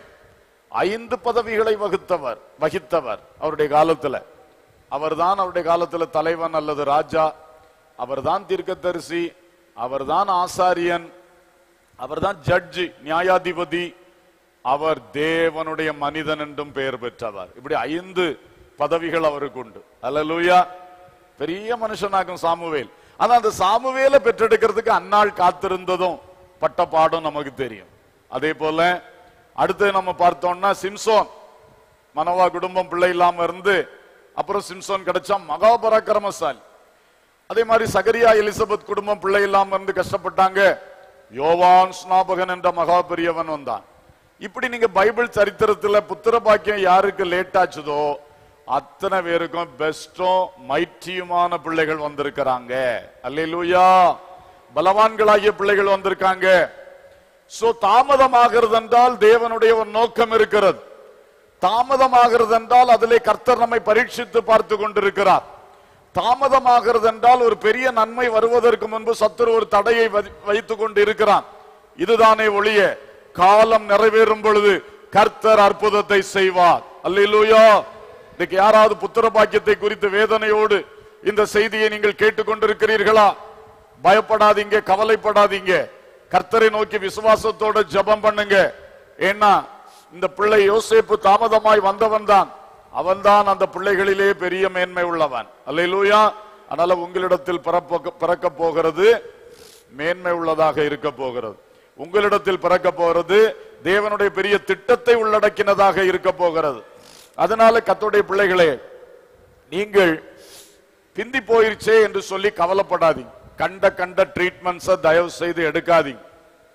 ஐந்து பதவிகளை வகுத்தவர் வகித்தவர் அவருடைய காலத்துல அவர்தான் அவருடைய காலத்துல தலைவன் அல்லது ராஜா அவர்தான் தீர்க்கதரிசி அவர்தான் ஆசாரியன் அவர்தான் ஜட்ஜி நியாயாதிபதி அவர் தேவனுடைய மனிதன் என்றும் பெயர் பெற்றவர் இப்படி ஐந்து பதவிகள் அவருக்கு உண்டு அல்லேலூயா பெரிய மனுஷனாகும் சாமுவேல் ஆனா அந்த சாமுவேலை பெற்றெடுக்கிறதுக்கு அந்நாள் காத்திருந்ததும் பட்ட பாடம் நமக்கு தெரியும் அதே போல அடுத்து நம்ம பார்த்தோம்னா சிம்சோன் மனவா குடும்பம் பிள்ளை இல்லாம இருந்து அப்புறம் சிம்சோன் கிடைச்சா மகா பராக்கிரமசாலி அதே மாதிரி சகரியா எலிசபெத் குடும்பம் பிள்ளை இல்லாம இருந்து கஷ்டப்பட்டாங்க யோவான் ஸ்நாபகன் என்ற மகா பெரியவன் வந்தான் இப்படி நீங்க பைபிள் சரித்திரத்துல புத்திர பாக்கியம் யாருக்கு லேட் ஆச்சுதோ அத்தனை பேருக்கும் பெஸ்டும் மைட்டியுமான பிள்ளைகள் வந்திருக்கிறாங்க அல்லேலூயா பலவான்களாகிய பிள்ளைகள் வந்திருக்காங்க சோ தாமதமாகிறது என்றால் தேவனுடைய ஒரு நோக்கம் இருக்கிறது தாமதமாகிறது என்றால் அதிலே கர்த்தர் நம்மை பரீட்சித்து பார்த்து கொண்டிருக்கிறார் தாமதமாகிறது என்றால் ஒரு பெரிய நன்மை வருவதற்கு முன்பு சத்துரு ஒரு தடையை வை- வைத்துக் கொண்டு இருக்கிறான் இதுதானே ஒழிய காலம் நிறைவேறும் பொழுது கர்த்தர் அற்புதத்தை செய்வார் அல்லேலூயா இன்னைக்கு யாராவது புத்திர பாக்கியத்தை குறித்து வேதனையோடு இந்த செய்தியை நீங்கள் கேட்டுக்கொண்டிருக்கிறீர்களா பயப்படாதீங்க கவலைப்படாதீங்க கர்த்தரை நோக்கி விசுவாசத்தோட ஜெபம் பண்ணுங்க ஏன்னா இந்த பிள்ளை யோசேப்பு தாமதமாய் வந்தவன் தான் அவன்தான் அந்த பிள்ளைகளிலே பெரிய மேன்மை உள்ளவன் அல்லேலூயா அதனால உங்களிடத்தில் பிறப்ப- பிறக்க போகிறது மேன்மை உள்ளதாக இருக்க போகிறது உங்களிடத்தில் பிறக்க போகிறது தேவனுடைய பெரிய திட்டத்தை உள்ளடக்கினதாக இருக்க போகிறது அதனால கத்தோடைய பிள்ளைகளே நீங்கள் பிந்தி போயிருச்சே என்று சொல்லி கவலைப்படாதீங்க கண்ட கண்ட ட்ரீட்மெண்ட்ஸை தயவு செய்து எடுக்காதீங்க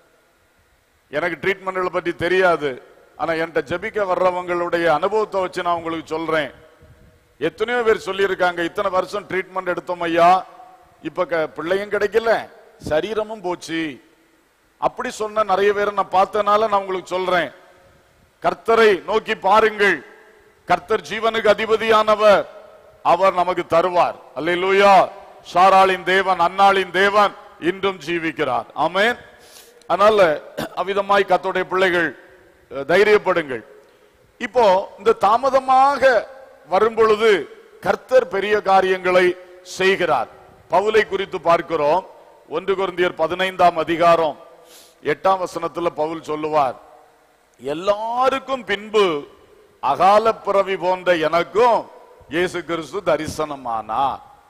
எனக்கு ட்ரீட்மெண்ட்களை பற்றி தெரியாது ஆனா என்கிட்ட ஜெபிக்க வர்றவங்களுடைய அனுபவத்தை வச்சு நான் உங்களுக்கு சொல்றேன் எத்தனையோ பேர் சொல்லியிருக்காங்க இத்தனை வருஷம் ட்ரீட்மெண்ட் எடுத்தோம் ஐயா இப்ப க- பிள்ளையும் கிடைக்கல சரீரமும் போச்சு அப்படி சொன்ன நிறைய பேரை நான் பார்த்தனால நான் உங்களுக்கு சொல்றேன் கர்த்தரை நோக்கி பாருங்கள் கர்த்தர் ஜீவனுக்கு அதிபதியானவர் அவர் நமக்கு தருவார் அல்லேலூயா சாராளின் தேவன் அன்னாளின் தேவன் இன்றும் ஜீவிக்கிறார் ஆமென் அதனால அவ்விதமாய் கர்த்தருடைய பிள்ளைகள் அஹ், தைரியப்படுங்கள் இப்போ இந்த தாமதமாக வரும் பொழுது கர்த்தர் பெரிய காரியங்களை செய்கிறார் பவுலை குறித்து பார்க்கிறோம் ஒன்று குருந்தியர் பதினைந்தாம் அதிகாரம் எட்டாம் வசனத்துல பவுல் சொல்லுவார் எல்லாருக்கும் பின்பு அகால பிறவி போன்ற எனக்கும் இயேசு கிறிஸ்து தரிசனமானா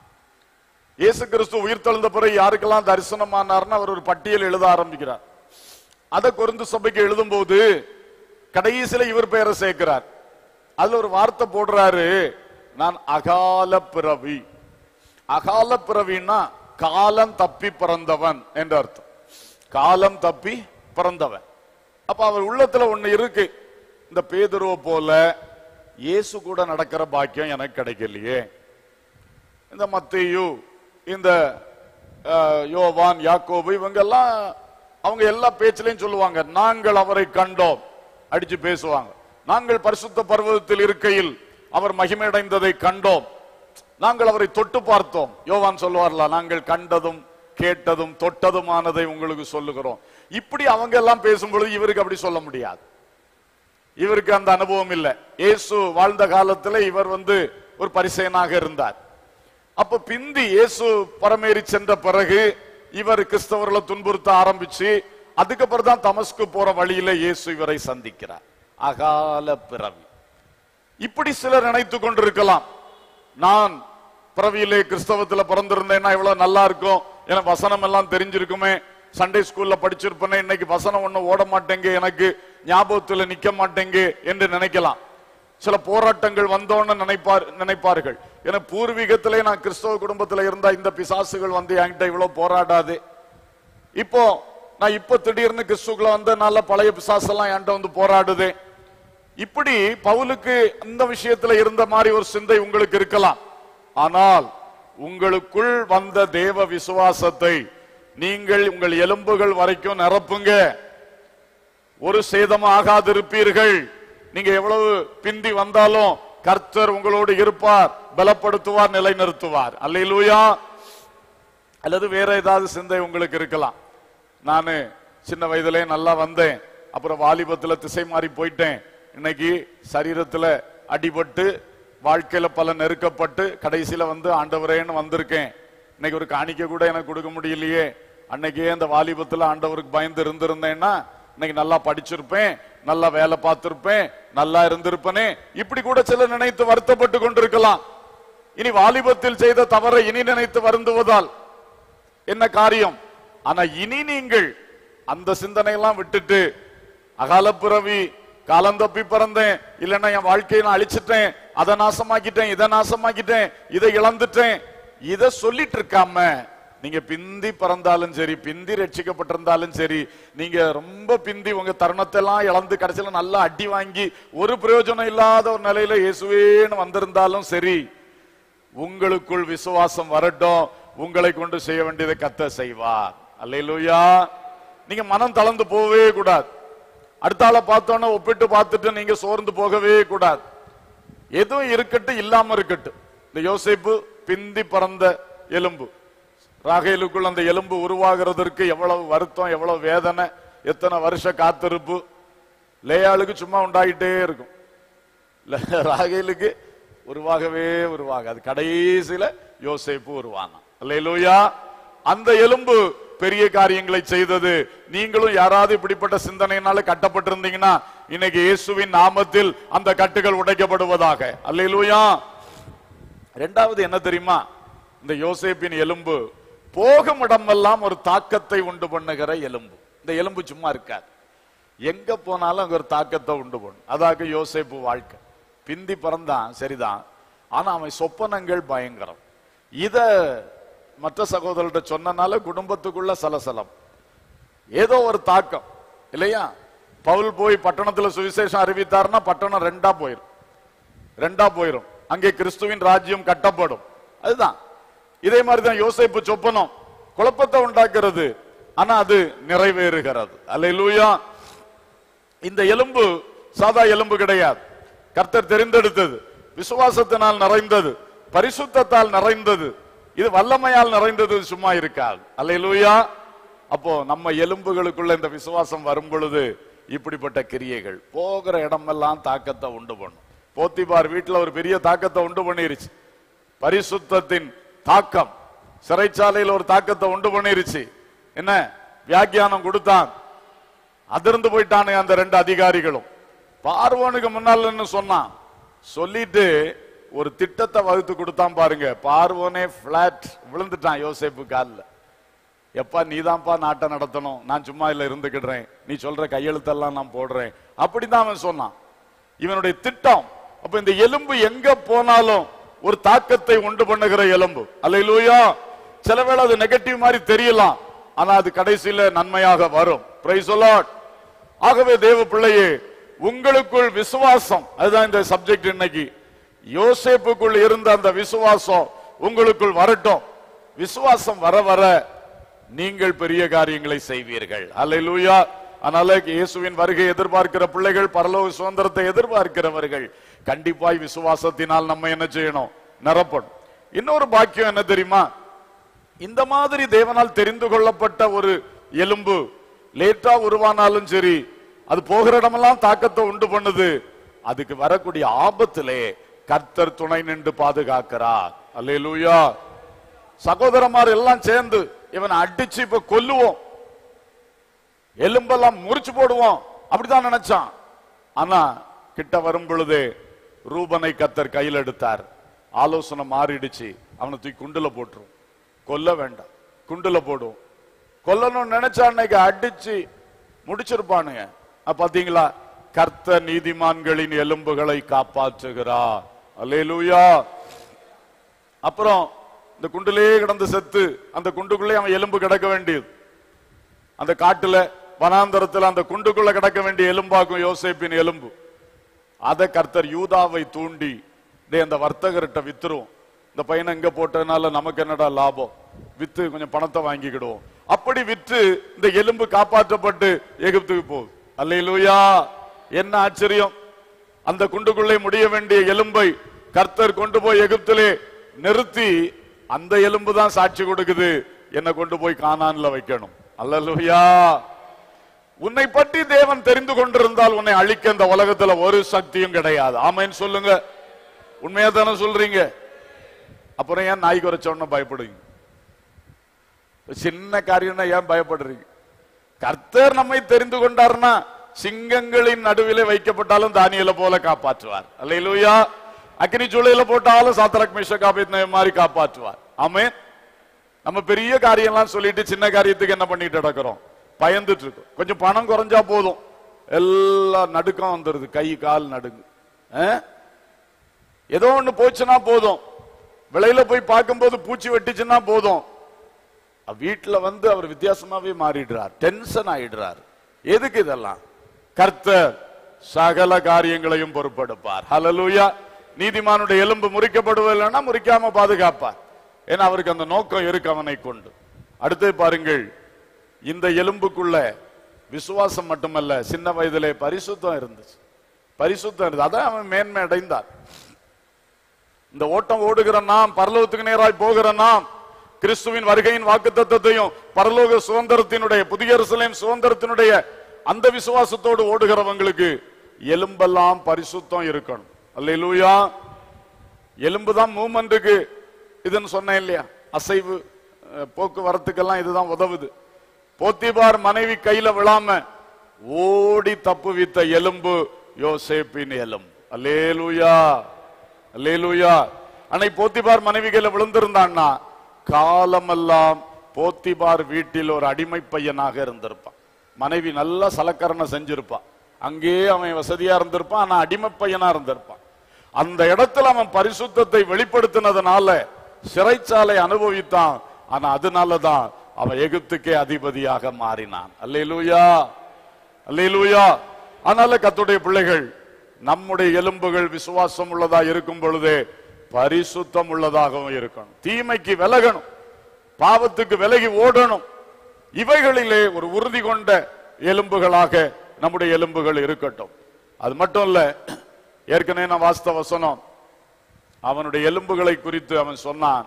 இயேசு கிறிஸ்து உயிர்த்தெழுந்த பிறகு யாருக்கெல்லாம் தரிசனமானார்னு அவர் ஒரு பட்டியல் எழுத ஆரம்பிக்கிறார் அதை கொருந்து சபைக்கு எழுதும்போது கடைசியில இவர் பெயரை சேர்க்கிறார் அதுல ஒரு வார்த்தை போடுறாரு நான் அகால பிறவி அகால பிறவின்னா காலம் தப்பி பிறந்தவன் என்ற அர்த்தம் காலம் தப்பி பிறந்தவன் அப்ப அவர் உள்ளத்துல ஒண்ணு இருக்கு இந்த பேதுருவ போல இயேசு கூட நடக்கிற பாக்கியம் எனக்கு கிடைக்கலையே இந்த மத்தேயு இந்த அஹ், யோவான் யாக்கோபு இவங்க எல்லாம் அவங்க எல்லா பேச்சிலையும் சொல்லுவாங்க நாங்கள் அவரை கண்டோம் அடிச்சு பேசுவாங்க நாங்கள் பரிசுத்த பர்வதத்தில் இருக்கையில் அவர் மகிமையடைந்ததை கண்டோம் நாங்கள் அவரை தொட்டு பார்த்தோம் யோவான் சொல்லுவார்ல நாங்கள் கண்டதும் கேட்டதும் தொட்டதுமானதை உங்களுக்கு சொல்லுகிறோம் இப்படி அவங்க எல்லாம் பேசும்பொழுது இவருக்கு அப்படி சொல்ல முடியாது இவருக்கு அந்த அனுபவம் இல்லை இயேசு வாழ்ந்த காலத்துல இவர் வந்து ஒரு பரிசையனாக இருந்தார் அப்ப பிந்தி இயேசு பரமேறி சென்ற பிறகு இவர் கிறிஸ்தவர்களை துன்புறுத்த ஆரம்பிச்சு அதுக்கப்புறம் தான் தமஸ்கு போற வழியில இயேசு இவரை சந்திக்கிறார் அகால பிறவி இப்படி சிலர் நினைத்து கொண்டிருக்கலாம் நான் பிறவியிலே கிறிஸ்தவத்துல பிறந்திருந்தேன்னா இவ்வளவு நல்லா இருக்கும் என வசனம் எல்லாம் தெரிஞ்சிருக்குமே சண்டே ஸ்கூல்ல படிச்சிருப்பேனே இன்னைக்கு வசனம் ஒண்ணு ஓட மாட்டேங்க எனக்கு ஞாபகத்துல நிக்க மாட்டேங்க என்று நினைக்கலாம் சில போராட்டங்கள் வந்தோன்னு நினைப்பார் நினைப்பார்கள் என பூர்வீகத்திலே நான் கிறிஸ்தவ குடும்பத்துல இருந்தா இந்த பிசாசுகள் வந்து என்கிட்ட இவ்வளவு போராடாது இப்போ நான் இப்ப திடீர்னு கிறிஸ்துக்குள்ள வந்தனால பழைய பிசாசெல்லாம் என்கிட்ட வந்து போராடுது இப்படி பவுலுக்கு இந்த விஷயத்துல இருந்த மாதிரி ஒரு சிந்தை உங்களுக்கு இருக்கலாம் ஆனால் உங்களுக்குள் வந்த தேவ விசுவாசத்தை நீங்கள் உங்கள் எலும்புகள் வரைக்கும் நிரப்புங்க ஒரு சேதம் ஆகாதிருப்பீர்கள் நீங்க எவ்வளவு பிந்தி வந்தாலும் கர்த்தர் உங்களோடு இருப்பார் பலப்படுத்துவார் நிலைநிறுத்துவார் அல்லேலூயா அல்லது வேற ஏதாவது சிந்தை உங்களுக்கு இருக்கலாம் நானு சின்ன வயதிலே நல்லா வந்தேன் அப்புறம் வாலிபத்துல திசை மாறி போயிட்டேன் இன்னைக்கு சரீரத்துல அடிபட்டு வாழ்க்கையில பல நெருக்கப்பட்டு கடைசியில வந்து ஆண்டவரேன்னு வந்திருக்கேன் இன்னைக்கு ஒரு காணிக்க கூட எனக்கு கொடுக்க முடியலையே அன்னைக்கே அந்த வாலிபத்துல ஆண்டவருக்கு பயந்து இருந்திருந்தேன்னா இன்னைக்கு நல்லா படிச்சிருப்பேன் நல்லா வேலை பார்த்திருப்பேன் நல்லா இருந்திருப்பேனே இப்படி கூட சிலர் நினைத்து வருத்தப்பட்டு கொண்டிருக்கலாம் இனி வாலிபத்தில் செய்த தவறை இனி நினைத்து வருந்துவதால் என்ன காரியம் ஆனா இனி நீங்கள் அந்த சிந்தனையெல்லாம் விட்டுட்டு அகாலப்பிறவி காலம் தப்பி பிறந்தேன் இல்லைன்னா என் வாழ்க்கையை நான் அழிச்சிட்டேன் அதை நாசமாக்கிட்டேன் இதை நாசமாக்கிட்டேன் இதை இழந்துட்டேன் இதை சொல்லிட்டு இருக்காம நீங்க பிந்தி பிறந்தாலும் சரி பிந்தி ரட்சிக்கப்பட்டிருந்தாலும் சரி நீங்க ரொம்ப பிந்தி உங்க தருணத்தை எல்லாம் இழந்து கடைசியில நல்லா அடி வாங்கி ஒரு பிரயோஜனம் இல்லாத ஒரு நிலையில இயேசுவேன்னு வந்திருந்தாலும் சரி உங்களுக்குள் விசுவாசம் வரட்டும் உங்களை கொண்டு செய்ய வேண்டியதை கத்த செய்வார் அல்லேலூயா நீங்க மனம் தளர்ந்து போகவே கூடாது அடுத்த ஆளை பார்த்தோன்னே ஒப்பிட்டு பார்த்துட்டு நீங்க சோர்ந்து போகவே கூடாது எதுவும் இருக்கட்டும் இல்லாம இருக்கட்டும் இந்த யோசேப்பு பிந்தி பறந்த எலும்பு ராகேலுக்குள் அந்த எலும்பு உருவாகிறதற்கு எவ்வளவு வருத்தம் எவ்வளவு வேதனை எத்தனை வருஷ காத்திருப்பு லேயாளுக்கு சும்மா உண்டாகிட்டே இருக்கும் ல- ராகேலுக்கு உருவாகவே உருவாகாது கடைசியில யோசேப்பு உருவாங்க அல்லேலூயா அந்த எலும்பு பெரிய காரியங்களை செய்தது நீங்களும் யாராவது இப்படிப்பட்ட சிந்தனையினால கட்டப்பட்டிருந்தீங்கன்னா இன்னைக்கு இயேசுவின் நாமத்தில் அந்த கட்டுகள் உடைக்கப்படுவதாக அல்லேலூயா ரெண்டாவது என்ன தெரியுமா இந்த யோசேப்பின் எலும்பு போகும் இடமெல்லாம் ஒரு தாக்கத்தை உண்டு பண்ணுகிற எலும்பு இந்த எலும்பு சும்மா இருக்காது எங்க போனாலும் அங்க ஒரு தாக்கத்தை உண்டு பண்ணும் அதாக யோசேப்பு வாழ்க்கை பிந்தி பிறந்தான் சரிதான் ஆனா அவன் சொப்பனங்கள் பயங்கரம் இத மற்ற சகோதரர்கிட்ட சொன்னனால குடும்பத்துக்குள்ள சலசலம் ஏதோ ஒரு தாக்கம் இல்லையா பவுல் போய் பட்டணத்துல சுவிசேஷம் அறிவித்தாருன்னா பட்டணம் ரெண்டா போயிரும் ரெண்டா போயிரும் அங்கே கிறிஸ்துவின் ராஜ்யம் கட்டப்படும் அதுதான் இதே மாதிரி தான் யோசேப்பு சொப்பனம் குழப்பத்தை உண்டாக்குறது ஆனா அது நிறைவேறுகிறது அல்லேலூயா இந்த எலும்பு சாதா எலும்பு கிடையாது கர்த்தர் தெரிந்தெடுத்தது விசுவாசத்தினால் நிறைந்தது பரிசுத்தத்தால் நிறைந்தது இது வல்லமையால் நிறைந்தது சும்மா இருக்காது அல்லேலூயா அப்போ நம்ம எலும்புகளுக்குள்ள இந்த விசுவாசம் வரும் பொழுது இப்படிப்பட்ட கிரியைகள் போகிற இடமெல்லாம் தாக்கத்தை உண்டு பண்ணும் போத்திபார் வீட்டுல ஒரு பெரிய தாக்கத்தை உண்டு பண்ணிருச்சு பரிசுத்தத்தின் தாக்கம் சிறைச்சாலையில் ஒரு தாக்கத்தை உண்டு பண்ணிருச்சு என்ன வியாக்கியானம் கொடுத்தான் அதிர்ந்து போயிட்டானு அந்த ரெண்டு அதிகாரிகளும் பார்வோனுக்கு முன்னாலன்னு சொன்னான் சொல்லிட்டு ஒரு திட்டத்தை வகுத்து கொடுத்தான் பாருங்க பார்வோனே பிளாட் விழுந்துட்டான் யோசேப்பு காலில் எப்பா நீதான்ப்பா நாட்டை நடத்தணும் நான் சும்மா இல்ல இருந்துக்கிடுறேன் நீ சொல்ற கையெழுத்தெல்லாம் நான் போடுறேன் அப்படிதான் அவன் சொன்னான் இவனுடைய திட்டம் அப்ப இந்த எலும்பு எங்க போனாலும் ஒரு தாக்கத்தை உண்டு பண்ணுகிற எலும்பு அல்லையிலூயா சில வேளை அது நெகட்டிவ் மாதிரி தெரியலாம் ஆனா அது கடைசியில நன்மையாக வரும் பிரைஸ் ஆகவே தேவ பிள்ளையே உங்களுக்குள் விசுவாசம் அதுதான் இந்த சப்ஜெக்ட் இன்னைக்கு யோசேப்புக்குள் இருந்த அந்த விசுவாசம் உங்களுக்குள் வரட்டும் விசுவாசம் வர வர நீங்கள் பெரிய காரியங்களை செய்வீர்கள் அல்லேலூயா அதனால இயேசுவின் வருகை எதிர்பார்க்கிற பிள்ளைகள் பரலோக சுதந்திரத்தை எதிர்பார்க்கிறவர்கள் கண்டிப்பாய் விசுவாசத்தினால் நம்ம என்ன செய்யணும் நிரப்பணும் இன்னொரு பாக்கியம் என்ன தெரியுமா இந்த மாதிரி தேவனால் தெரிந்து கொள்ளப்பட்ட ஒரு எலும்பு லேட்டா உருவானாலும் சரி அது போகிற இடமெல்லாம் தாக்கத்தை உண்டு பண்ணுது அதுக்கு வரக்கூடிய ஆபத்திலே கர்த்தர் துணை நின்று பாதுகாக்கிறார் அல்லேலூயா சகோதரமார் எல்லாம் சேர்ந்து இவனை அடிச்சு இப்ப கொல்லுவோம் எலும்பெல்லாம் முறிச்சு போடுவோம் அப்படிதான் நினைச்சான் ஆனா கிட்ட வரும் பொழுது ரூபனை கத்தர் கையில் எடுத்தார் ஆலோசனை மாறிடுச்சு அவனை தூக்கி குண்டுல போட்டுரும் கொல்ல வேண்டாம் குண்டுல போடும் கொல்லணும்னு நினைச்சா அன்னைக்கு அடிச்சு முடிச்சிருப்பானுங்க அப்ப பாத்தீங்களா கர்த்தர் நீதிமான்களின் எலும்புகளை காப்பாற்றுகிறார் அல்லேலூயா அப்புறம் இந்த குண்டிலே கிடந்து செத்து அந்த குண்டுக்குள்ளே அவன் எலும்பு கிடக்க வேண்டியது அந்த காட்டுல வனாந்தரத்துல அந்த குண்டுக்குள்ள கிடக்க வேண்டிய எலும்பாக்கும் யோசேப்பின் எலும்பு அதை கர்த்தர் யூதாவை தூண்டி டேய் அந்த வர்த்தகர்கிட்ட வித்துரும் இந்த பையனை இங்க போட்டதுனால நமக்கு என்னடா லாபம் வித்து கொஞ்சம் பணத்தை வாங்கிக்கிடுவோம் அப்படி விற்று இந்த எலும்பு காப்பாற்றப்பட்டு எகிப்துக்கு போகுது அல்லேலூயா என்ன ஆச்சரியம் அந்த குண்டுக்குள்ளே முடிய வேண்டிய எலும்பை கர்த்தர் கொண்டு போய் எகிப்திலே நிறுத்தி அந்த எலும்பு தான் சாட்சி கொடுக்குது என்னை கொண்டு போய் கானான்ல வைக்கணும் அல்லேலூயா உன்னை பற்றி தேவன் தெரிந்து கொண்டிருந்தால் உன்னை அழிக்க இந்த உலகத்துல ஒரு சக்தியும் கிடையாது ஆமைன்னு சொல்லுங்க உண்மையா தானே சொல்றீங்க அப்புறம் ஏன் நாய் குறைச்சோன்னு பயப்படுங்க சின்ன காரியம்னா ஏன் பயப்படுறீங்க கர்த்தர் நம்மை தெரிந்து கொண்டார்னா சிங்கங்களின் நடுவிலே வைக்கப்பட்டாலும் தானியல போல காப்பாற்றுவார் அல்லையிலூயா அக்னி சூளையில போட்டாலும் சாத்திரக் மிஷகாபித் மாதிரி காப்பாற்றுவார் ஆமென் நம்ம பெரிய காரியம்லாம் சொல்லிட்டு சின்ன காரியத்துக்கு என்ன பண்ணிட்டு நடக்கிறோம் பயந்துட்டு இருக்கோம் கொஞ்சம் பணம் குறைஞ்சா போதும் எல்லாம் நடுக்கம் வந்துருது கை கால் நடுங்கு ஆ? ஏதோ ஒண்ணு போச்சுன்னா போதும் விலையில போய் பார்க்கும்போது பூச்சி வெட்டிச்சுன்னா போதும் வீட்டுல வந்து அவர் வித்தியாசமாவே மாறிடுறார் டென்ஷன் ஆயிடுறார் எதுக்கு இதெல்லாம் கர்த்தர் சகல காரியங்களையும் பொறுப்பெடுப்பார் ஹalleluya நீதிமானுடைய எலும்பு முறிக்கப்படுவதில்லைன்னா முறிக்காம பாதுகாப்பார் ஏன்னா அவருக்கு அந்த நோக்கம் இருக்கு அவனை கொண்டு அடுத்து பாருங்கள் இந்த எலும்புக்குள்ள விசுவாசம் மட்டுமல்ல சின்ன வயதிலே பரிசுத்தம் இருந்துச்சு பரிசுத்தம் இருந்தது அதான் அவன் மேன்மை அடைந்தார் இந்த ஓட்டம் ஓடுகிற நாம் பரலோகத்துக்கு நேராய் போகிற நாம் கிறிஸ்துவின் வருகையின் வாக்கு தத்துவத்தையும் பரலோக சுதந்திரத்தினுடைய புதிய எருசலேம் சுதந்திரத்தினுடைய அந்த விசுவாசத்தோடு ஓடுகிறவங்களுக்கு எலும்பெல்லாம் பரிசுத்தம் இருக்கணும் அல்லேலூயா எலும்பு தான் மூமெண்ட்டுக்கு இதுன்னு சொன்னேன் இல்லையா அசைவு அஹ், போக்குவரத்துக்கெல்லாம் இதுதான் உதவுது போத்திபார் மனைவி கையில விழாம ஓடி தப்புவித்த எலும்பு யோசேப்பின் எலும்பு அல்லேலூயா அல்லேலூயா அன்னை போத்திபார் மனைவி கையில விழுந்திருந்தான்னா காலமெல்லாம் போத்திபார் வீட்டில் ஒரு அடிமை பையனாக இருந்திருப்பான் மனைவி நல்லா சலக்கரணை செஞ்சிருப்பான் அங்கேயே அவன் வசதியா இருந்திருப்பான் ஆனா அடிமை பையனா இருந்திருப்பான் அந்த இடத்துல அவன் பரிசுத்தத்தை வெளிப்படுத்தினதுனால சிறைச்சாலை அனுபவித்தான் ஆனா அதனாலதான் அவன் எகிப்துக்கே அதிபதியாக மாறினான் அல்லேலூயா அல்லேலூயா அதனால கத்துடைய பிள்ளைகள் நம்முடைய எலும்புகள் விசுவாசம் உள்ளதா இருக்கும் பொழுதே பரிசுத்தம் உள்ளதாகவும் இருக்கணும் தீமைக்கு விலகணும் பாவத்துக்கு விலகி ஓடணும் இவைகளிலே ஒரு உறுதி கொண்ட எலும்புகளாக நம்முடைய எலும்புகள் இருக்கட்டும் அது மட்டும் இல்ல ஏற்கனவே நான் வாஸ்த வசனம் அவனுடைய எலும்புகளை குறித்து அவன் சொன்னான்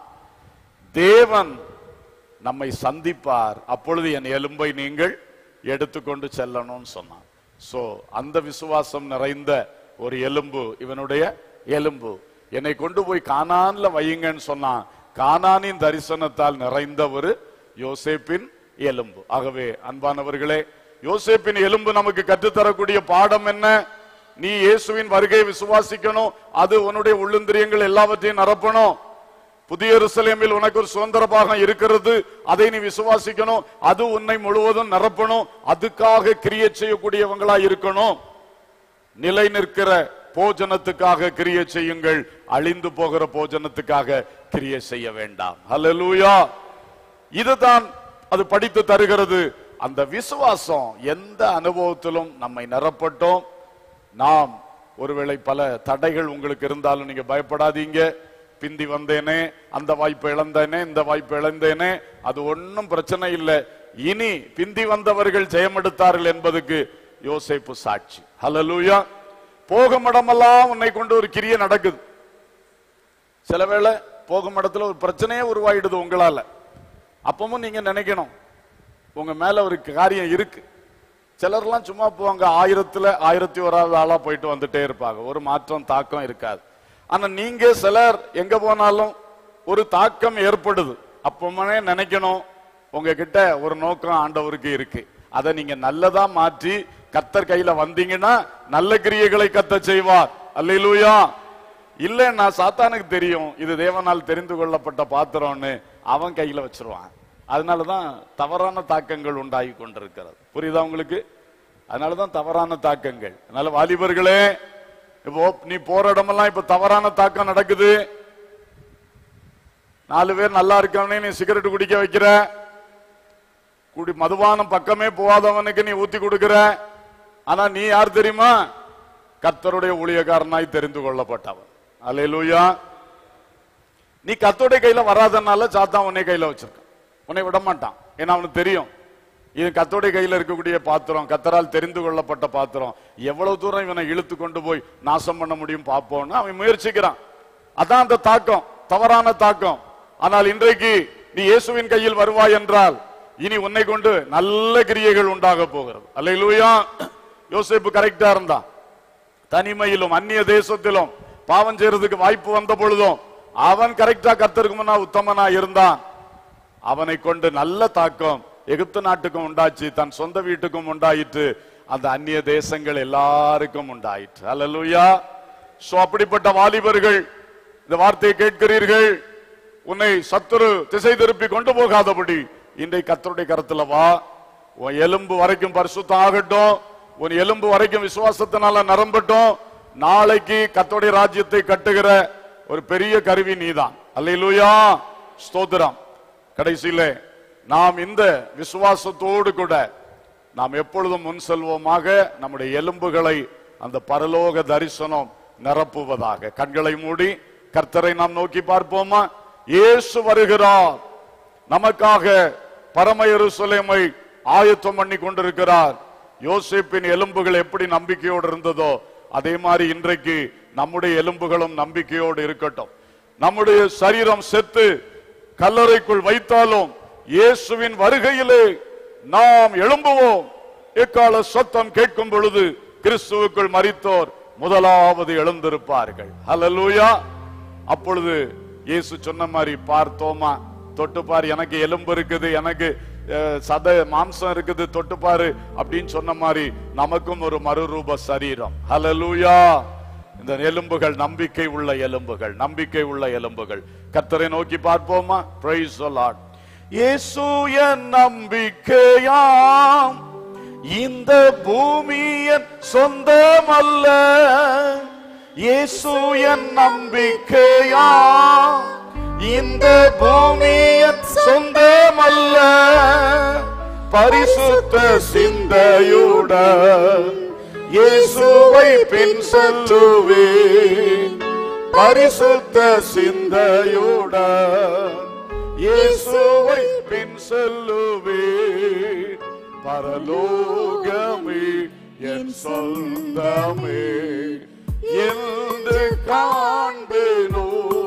தேவன் நம்மை சந்திப்பார் அப்பொழுது என் எலும்பை நீங்கள் எடுத்துக்கொண்டு செல்லணும்னு சொன்னான் சோ அந்த விசுவாசம் நிறைந்த ஒரு எலும்பு இவனுடைய எலும்பு என்னை கொண்டு போய் கானான்ல வையுங்கன்னு சொன்னான் கானானின் தரிசனத்தால் நிறைந்த ஒரு யோசேப்பின் எலும்பு ஆகவே அன்பானவர்களே யோசேப்பின் எலும்பு நமக்கு கற்றுத்தரக்கூடிய பாடம் என்ன நீ இயேசுவின் வருகையை விசுவாசிக்கணும் அது உன்னுடைய உள்ளந்திரியங்கள் எல்லாவற்றையும் நிரப்பணும் புதிய எருசலேமில் உனக்கு ஒரு சுதந்திர பாகம் இருக்கிறது அதை நீ விசுவாசிக்கணும் அது உன்னை முழுவதும் நிரப்பணும் அதுக்காக கிரியை செய்யக்கூடியவங்களா இருக்கணும் நிலை நிற்கிற போஜனத்துக்காக கிரியை செய்யுங்கள் அழிந்து போகிற போஜனத்துக்காக கிரியை செய்ய வேண்டாம் ஹalleluya இதுதான் அது படித்து தருகிறது அந்த விசுவாசம் எந்த அனுபவத்திலும் நம்மை நிரப்பட்டோம் நாம் ஒருவேளை பல தடைகள் உங்களுக்கு இருந்தாலும் நீங்க பயப்படாதீங்க பிந்தி வந்தேனே அந்த வாய்ப்பை இழந்தேனே இந்த வாய்ப்பை இழந்தேனே அது ஒண்ணும் பிரச்சனை இல்லை இனி பிந்தி வந்தவர்கள் ஜெயமெடுத்தார்கள் என்பதுக்கு யோசேப்பு சாட்சி ஹalleluya போகும் இடமெல்லாம் உன்னை கொண்டு ஒரு கிரியை நடக்குது சில வேளை போகும் இடத்துல ஒரு பிரச்சனையே உருவாயிடுது உங்களால அப்பவும் நீங்க நினைக்கணும் உங்க மேல ஒரு காரியம் இருக்கு சிலர்லாம் சும்மா போவாங்க ஆயிரத்துல ஆயிரத்தி ஓராவது ஆளா போயிட்டு வந்துட்டே இருப்பாங்க ஒரு மாற்றம் தாக்கம் இருக்காது ஆனா நீங்க சிலர் எங்க போனாலும் ஒரு தாக்கம் ஏற்படுது அப்பவே நினைக்கணும் உங்ககிட்ட ஒரு நோக்கம் ஆண்டவருக்கு இருக்கு அதை நீங்க நல்லதா மாற்றி கத்தர் கையில வந்தீங்கன்னா நல்ல கிரியைகளை கத்த செய்வார் அல்லேலூயா இல்லைன்னா சாத்தானுக்கு தெரியும் இது தேவனால் தெரிந்து கொள்ளப்பட்ட பாத்திரம்னு அவன் கையில வச்சிருவான் அதனாலதான் தவறான தாக்கங்கள் உண்டாகி கொண்டிருக்கிறது புரியுதா உங்களுக்கு அதனாலதான் தவறான தாக்கங்கள் அதனால வாலிபர்களே இப்போ நீ போற இடமெல்லாம் இப்ப தவறான தாக்கம் நடக்குது நாலு பேர் நல்லா இருக்கவனே நீ சிகரெட் குடிக்க வைக்கிற குடி மதுபானம் பக்கமே போகாதவனுக்கு நீ ஊத்தி கொடுக்கிற ஆனா நீ யார் தெரியுமா கர்த்தருடைய ஊழியக்காரனாய் தெரிந்து கொள்ளப்பட்டவன் அல்லேலூயா நீ கர்த்தருடைய கையில வராதனால சாத்தான் உன்னை கையில வச்சிருக்கான் உன்னை விட மாட்டான் ஏன்னா அவனுக்கு தெரியும் இது கத்தோடைய கையில இருக்கக்கூடிய பாத்திரம் கத்தரால் தெரிந்து கொள்ளப்பட்ட பாத்திரம் எவ்வளவு தூரம் இவனை இழுத்து கொண்டு போய் நாசம் பண்ண முடியும் பார்ப்போம்னு அவன் முயற்சிக்கிறான் அதான் அந்த தாக்கம் தவறான தாக்கம் ஆனால் இன்றைக்கு நீ இயேசுவின் கையில் வருவாய் என்றால் இனி உன்னை கொண்டு நல்ல கிரியைகள் உண்டாக போகிறது அல்லேலூயா யோசேப்பு கரெக்டா இருந்தான் தனிமையிலும் அந்நிய தேசத்திலும் பாவம் செய்யறதுக்கு வாய்ப்பு வந்த பொழுதும் அவன் கரெக்டா கத்தருக்கு முன்னா உத்தமனா இருந்தான் அவனை கொண்டு நல்ல தாக்கம் எகிப்து நாட்டுக்கும் உண்டாச்சு தன் சொந்த வீட்டுக்கும் உண்டாயிற்று அந்த அந்நிய தேசங்கள் எல்லாருக்கும் உண்டாயிற்று அல்லேலூயா சோ அப்படிப்பட்ட வாலிபர்கள் இந்த வார்த்தையை கேட்கிறீர்கள் உன்னை சத்துரு திசை திருப்பி கொண்டு போகாதபடி இன்றைக்கு கத்தருடைய கருத்துல வா உன் எலும்பு வரைக்கும் பரிசுத்தம் ஆகட்டும் உன் எலும்பு வரைக்கும் விசுவாசத்தினால நிரம்பட்டும் நாளைக்கு கத்தோடைய ராஜ்யத்தை கட்டுகிற ஒரு பெரிய கருவி நீதான் அல்லேலூயா ஸ்தோத்திரம் கடைசியிலே நாம் இந்த விசுவாசத்தோடு கூட நாம் எப்பொழுதும் முன் செல்வோமாக நம்முடைய எலும்புகளை அந்த பரலோக தரிசனம் நிரப்புவதாக கண்களை மூடி கர்த்தரை நாம் நோக்கி பார்ப்போமா இயேசு வருகிறார் நமக்காக பரம எருசலேமை ஆயத்தம் பண்ணி கொண்டிருக்கிறார் யோசேப்பின் எலும்புகள் எப்படி நம்பிக்கையோடு இருந்ததோ அதே மாதிரி இன்றைக்கு நம்முடைய எலும்புகளும் நம்பிக்கையோடு இருக்கட்டும் நம்முடைய சரீரம் செத்து கல்லறைக்குள் வைத்தாலும் இயேசுவின் வருகையிலே நாம் எழும்புவோம் எக்கால சத்தம் கேட்கும் பொழுது கிறிஸ்துவுக்குள் மரித்தோர் முதலாவது எழுந்திருப்பார்கள் ஹalleluya அப்பொழுது இயேசு சொன்ன மாதிரி பார்த்தோமா தொட்டு பாரு எனக்கு எலும்பு இருக்குது எனக்கு அஹ், சத மாம்சம் இருக்குது தொட்டு பாரு அப்படின்னு சொன்ன மாதிரி நமக்கும் ஒரு மறுரூப சரீரம் ஹalleluya இந்த எலும்புகள் நம்பிக்கை உள்ள எலும்புகள் நம்பிக்கை உள்ள எலும்புகள் கர்த்தரை நோக்கி பார்ப்போமா பிரைஸ் லார்ட் இயேசு என் நம்பிக்கையாம் இந்த பூமியின் சொந்தமல்ல இயேசு என் நம்பிக்கையாம் இந்த பூமியின் சொந்தமல்ல பரிசுத்த சிந்தையுடன் இயேசுவை பின் செல்லுவேன் பரிசுத்த சிந்தையுடன் இயேசுவை பின் செல்லுவேன் பரலோகமே என் சொந்தமே என்று காண்பேனோ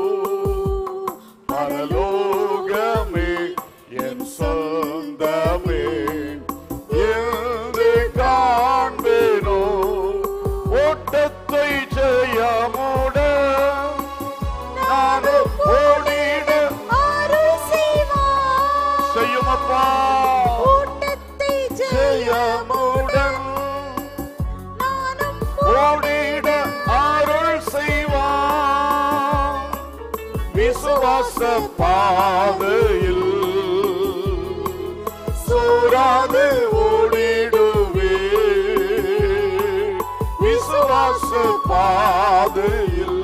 பரலோகமே என் சொந்தமே என்று காண்பேனோ ஓட்டத்தை ஜெயமுடன் நானும் ஓடிட அருள் செய்வார். செய்யுமப்பா ஓட்டத்தை ஜெயமுடன் நானும் ஓடிட அருள் செய்வான் விசுவாச பாதையில் சோராது ஓடிடுவே விசுவாச பாதையில்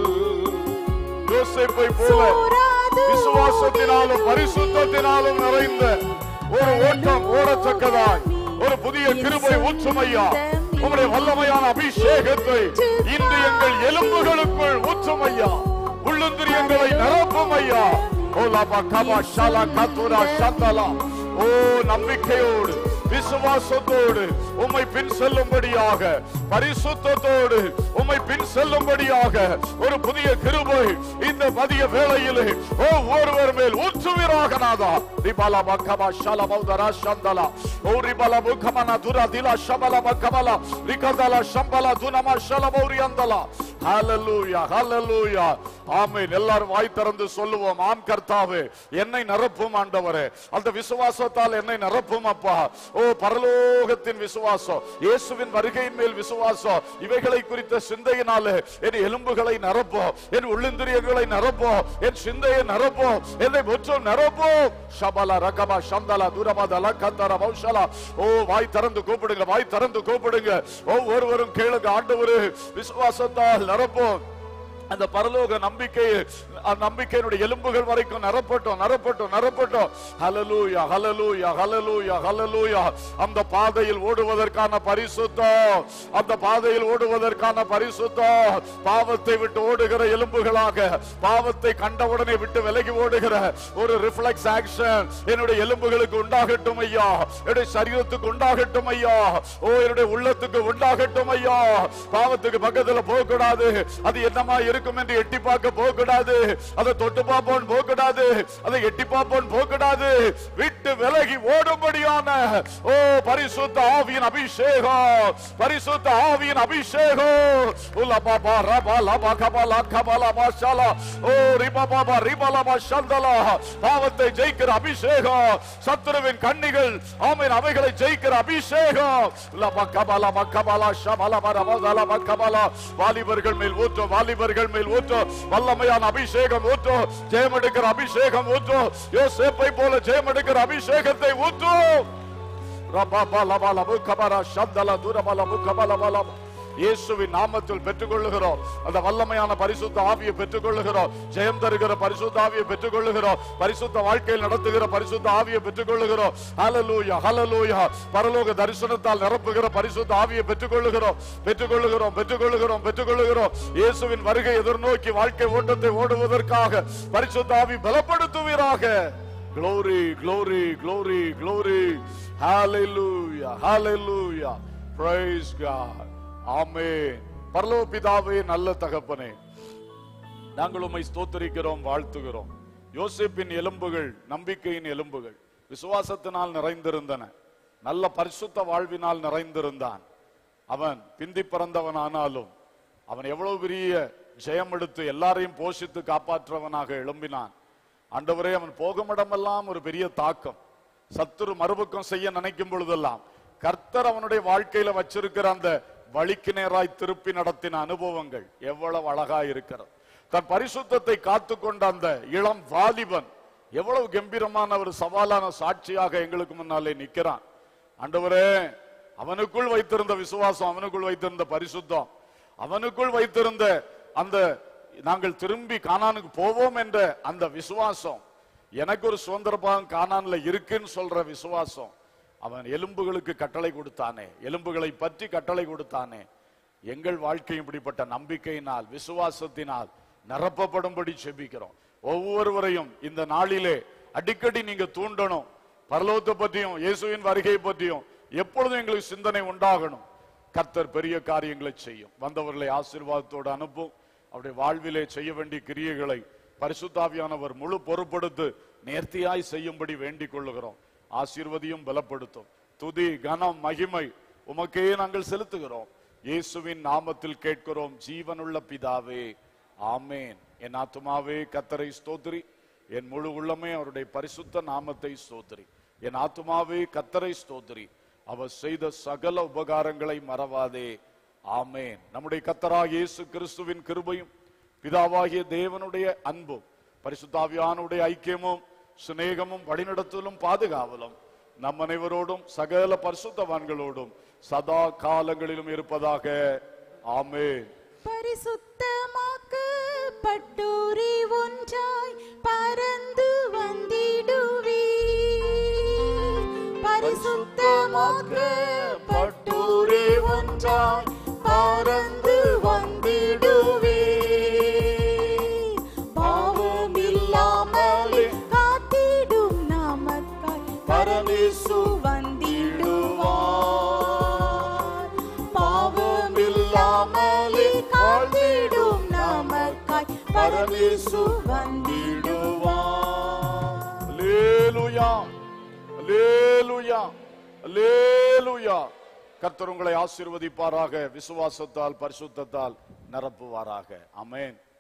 யோசேப்பை போல சோராது விசுவாசத்தினாலும் பரிசுத்தத்தினாலும் நிறைந்த ஒரு ஓட்டம் ஓடத்தக்கதாய் ஒரு புதிய கிருபை ஊற்றுமையா உங்களுடைய வல்லமையான அபிஷேகத்தை இன்று எங்கள் எலும்புகளுக்குள் ஊற்றுமையா உள்ளுந்திரியங்களை நிரப்பும் ஐயா ஓ லாபா கபா ஷாலா கத்துரா ஷந்தலா ஓ நம்பிக்கையோடு விசுவாசத்தோடு உம்மை பின் செல்லும்படியாக பரிசுத்தத்தோடு உம்மை பின் செல்லும்படியாக ஒரு புதிய கிருபை இந்த மதிய வேளையிலே ஓ ஒருவர் மேல் ஊற்றுவீராக நாதா ரிபாலா பக்கமா ஷாலா மௌதரா ஷந்தலா ஓ ரிபாலா புக்கமனா துரா திலா ஷபலா பக்கமலா ரிகதலா ஷம்பலா துனமா ஷலா மௌரியந்தலா ஹalleluya ஹalleluya ஆமென் எல்லாரும் வாய் திறந்து சொல்லுவோம் ஆம் கர்த்தாவே என்னை நிரப்பும் ஆண்டவரே அந்த விசுவாசத்தால் என்னை நிரப்பும் அப்பா ஓ பரலோகத்தின் விசுவாசம் இயேசுவின் வருகையின் மேல் விசுவாசம் இவைகளை குறித்த சிந்தையினாலே என் எலும்புகளை நிரப்போ என் உள்ளிந்திரியங்களை நிரப்போ என் சிந்தையை நிரப்போ என்னை முற்றும் நிரப்போ ஷபலா ரகபா சந்தலா துரபதலா கந்தர மௌஷலா ஓ வாய் திறந்து கூப்பிடுங்க வாய் திறந்து கூப்பிடுங்க ஒவ்வொருவரும் கேளுங்க ஆண்டவரு விசுவாசத்தால் நிரப்போம் அந்த பரலோக நம்பிக்கை அந்த நம்பிக்கையினுடைய எலும்புகள் வரைக்கும் நிரப்பட்டோம் நிரப்பட்டோம் நிரப்பட்டோம் ஹalleluya ஹalleluya ஹalleluya ஹalleluya அந்த பாதையில் ஓடுவதற்கான பரிசுத்தம் அந்த பாதையில் ஓடுவதற்கான பரிசுத்தம் பாவத்தை விட்டு ஓடுகிற எலும்புகளாக பாவத்தை கண்டவுடனே விட்டு விலகி ஓடுகிற ஒரு ரிஃப்ளெக்ஸ் ஆக்ஷன் என்னுடைய எலும்புகளுக்கு உண்டாகட்டும் ஐயா என்னுடைய சரீரத்துக்கு உண்டாகட்டும் ஐயா ஓ என்னுடைய உள்ளத்துக்கு உண்டாகட்டும் ஐயா பாவத்துக்கு பக்கத்துல போக கூடாது அது என்னமா இருக்கும் என்று எட்டி பார்க்க போக கூடாது அதை தொட்டு பார்ப்போம் போக கூடாது அதை எட்டி பார்ப்போம் போக கூடாது விட்டு விலகி ஓடும்படியான ஓ பரிசுத்த ஆவியின் அபிஷேகம் பரிசுத்த ஆவியின் அபிஷேகம் உலா பாபா ரபா லபா கபா லா கபா லா மாஷாலா ஓ ரிபா பாபா ரிபா லபா சந்தலா பாவத்தை ஜெயிக்கிற அபிஷேகம் சத்துருவின் கண்ணிகள் ஆமென் அவைகளை ஜெயிக்கிற அபிஷேகம் லபா கபா லபா கபா லா ஷபா லபா ரபா லபா கபா லா வாலிபர்கள் மேல் ஊற்று வாலிபர்கள் மேல் ஊற்று வல்லமையான அபிஷேகம் ஊற்று ஜெயமெடுக்கிற அபிஷேகம் ஊற்று யோசேப்பை போல ஜெயமெடுக்கிற அபிஷேகத்தை ஊற்று ரபாபாலபாலபு கபரா சப்தல துரபலபு கபலபலம் இயேசுவின் நாமத்தில் பெற்றுக்கொள்ளுகிறோம் அந்த வல்லமையான பரிசுத்த ஆவியை பெற்றுக்கொள்ளுகிறோம் ஜெயம் தருகிற பரிசுத்த ஆவியை பெற்றுக்கொள்ளுகிறோம் பரிசுத்த வாழ்க்கையில் நடத்துகிற பரிசுத்த ஆவியை பெற்றுக்கொள்ளுகிறோம் ஹalleluya ஹalleluya பரலோக தரிசனத்தால் நிரப்புகிற பரிசுத்த ஆவியை பெற்றுக்கொள்ளுகிறோம் பெற்றுக்கொள்ளுகிறோம் பெற்றுக்கொள்ளுகிறோம் பெற்றுக்கொள்ளுகிறோம் இயேசுவின் வருகை எதிர்நோக்கி வாழ்க்கை ஓட்டத்தை ஓடுவதற்காக பரிசுத்த ஆவி பலப்படுத்துவீராக glory glory glory glory hallelujah hallelujah praise god ஆமென் பரலோக பிதாவே நல்ல தகப்பனே நாங்கள் உம்மை ஸ்தோத்தரிக்கிறோம் வாழ்த்துகிறோம் யோசேப்பின் எலும்புகள் நம்பிக்கையின் எலும்புகள் விசுவாசத்தினால் நிறைந்திருந்தன நல்ல பரிசுத்த வாழ்வினால் நிறைந்திருந்தான் அவன் பிந்தி பிறந்தவன் ஆனாலும் அவன் எவ்வளவு பெரிய ஜெயம் எடுத்து எல்லாரையும் போஷித்து காப்பாற்றவனாக எழும்பினான் ஆண்டவரே அவன் போகுமிடமெல்லாம் ஒரு பெரிய தாக்கம் சத்துரு மறுபக்கம் செய்ய நினைக்கும் பொழுதெல்லாம் கர்த்தர் அவனுடைய வாழ்க்கையில வச்சிருக்கிற அந்த வழிக்கு நேராய் திருப்பி நடத்தின அனுபவங்கள் எவ்வளவு அழகா இருக்கிறது தன் பரிசுத்தத்தை காத்து கொண்ட அந்த இளம் வாலிபன் எவ்வளவு கம்பீரமான ஒரு சவாலான சாட்சியாக எங்களுக்கு முன்னாலே நிக்கிறான் ஆண்டவரே அவனுக்குள் வைத்திருந்த விசுவாசம் அவனுக்குள் வைத்திருந்த பரிசுத்தம் அவனுக்குள் வைத்திருந்த அந்த நாங்கள் திரும்பி கானானுக்கு போவோம் என்ற அந்த விசுவாசம் எனக்கு ஒரு சுதந்திர பாகம் கானான்ல இருக்குன்னு சொல்ற விசுவாசம் அவன் எலும்புகளுக்கு கட்டளை கொடுத்தானே எலும்புகளை பற்றி கட்டளை கொடுத்தானே எங்கள் வாழ்க்கை இப்படிப்பட்ட நம்பிக்கையினால் விசுவாசத்தினால் நிரப்பப்படும்படி செபிக்கிறோம் ஒவ்வொருவரையும் இந்த நாளிலே அடிக்கடி நீங்க தூண்டணும் பரலோகத்தை பற்றியும் இயேசுவின் வருகை பற்றியும் எப்பொழுதும் எங்களுக்கு சிந்தனை உண்டாகணும் கர்த்தர் பெரிய காரியங்களை செய்யும் வந்தவர்களை ஆசீர்வாதத்தோடு அனுப்பும் அவருடைய வாழ்விலே செய்ய வேண்டிய கிரியைகளை பரிசுத்தாவியானவர் முழு பொறுப்படுத்து நேர்த்தியாய் செய்யும்படி வேண்டிக் கொள்ளுகிறோம் ஆசீர்வதியும் பலப்படுத்தும் துதி கனம் மகிமை உமக்கே நாங்கள் செலுத்துகிறோம் இயேசுவின் நாமத்தில் கேட்கிறோம் ஜீவனுள்ள பிதாவே ஆமேன் என் ஆத்துமாவே கத்தரை ஸ்தோத்திரி என் முழு உள்ளமே அவருடைய பரிசுத்த நாமத்தை ஸ்தோத்திரி என் ஆத்துமாவே கத்தரை ஸ்தோத்திரி அவர் செய்த சகல உபகாரங்களை மறவாதே ஆமேன் நம்முடைய கத்தராக இயேசு கிறிஸ்துவின் கிருபையும் பிதாவாகிய தேவனுடைய அன்பும் பரிசுத்தாவியானுடைய ஐக்கியமும் சிநேகமும் வழிநடத்தலும் பாதுகாவலும் நம் அனைவரோடும் சகல பரிசுத்தவான்களோடும் சதா காலங்களிலும் இருப்பதாக ஆமென் பரிசுத்தமாக்கப்பட்டோரே ஒன்றாய் பறந்து வந்திடுவே பரிசுத்தமாக்கப்பட்டோரே ஒன்றாய் பறந்து வந்திடுவே பாவமில்லாமலே காத்திடும் நமக்காய் பரமேசு வந்திடுவார் பாவமில்லாமலே காத்திடும் நமக்காய் பரமேசு வந்திடுவார் அல்லேலூயா அல்லேலூயா அல்லேலூயா கர்த்தர் உங்களை ஆசீர்வதிப்பாராக விசுவாசத்தால் பரிசுத்தத்தால் நிரப்புவாராக ஆமென்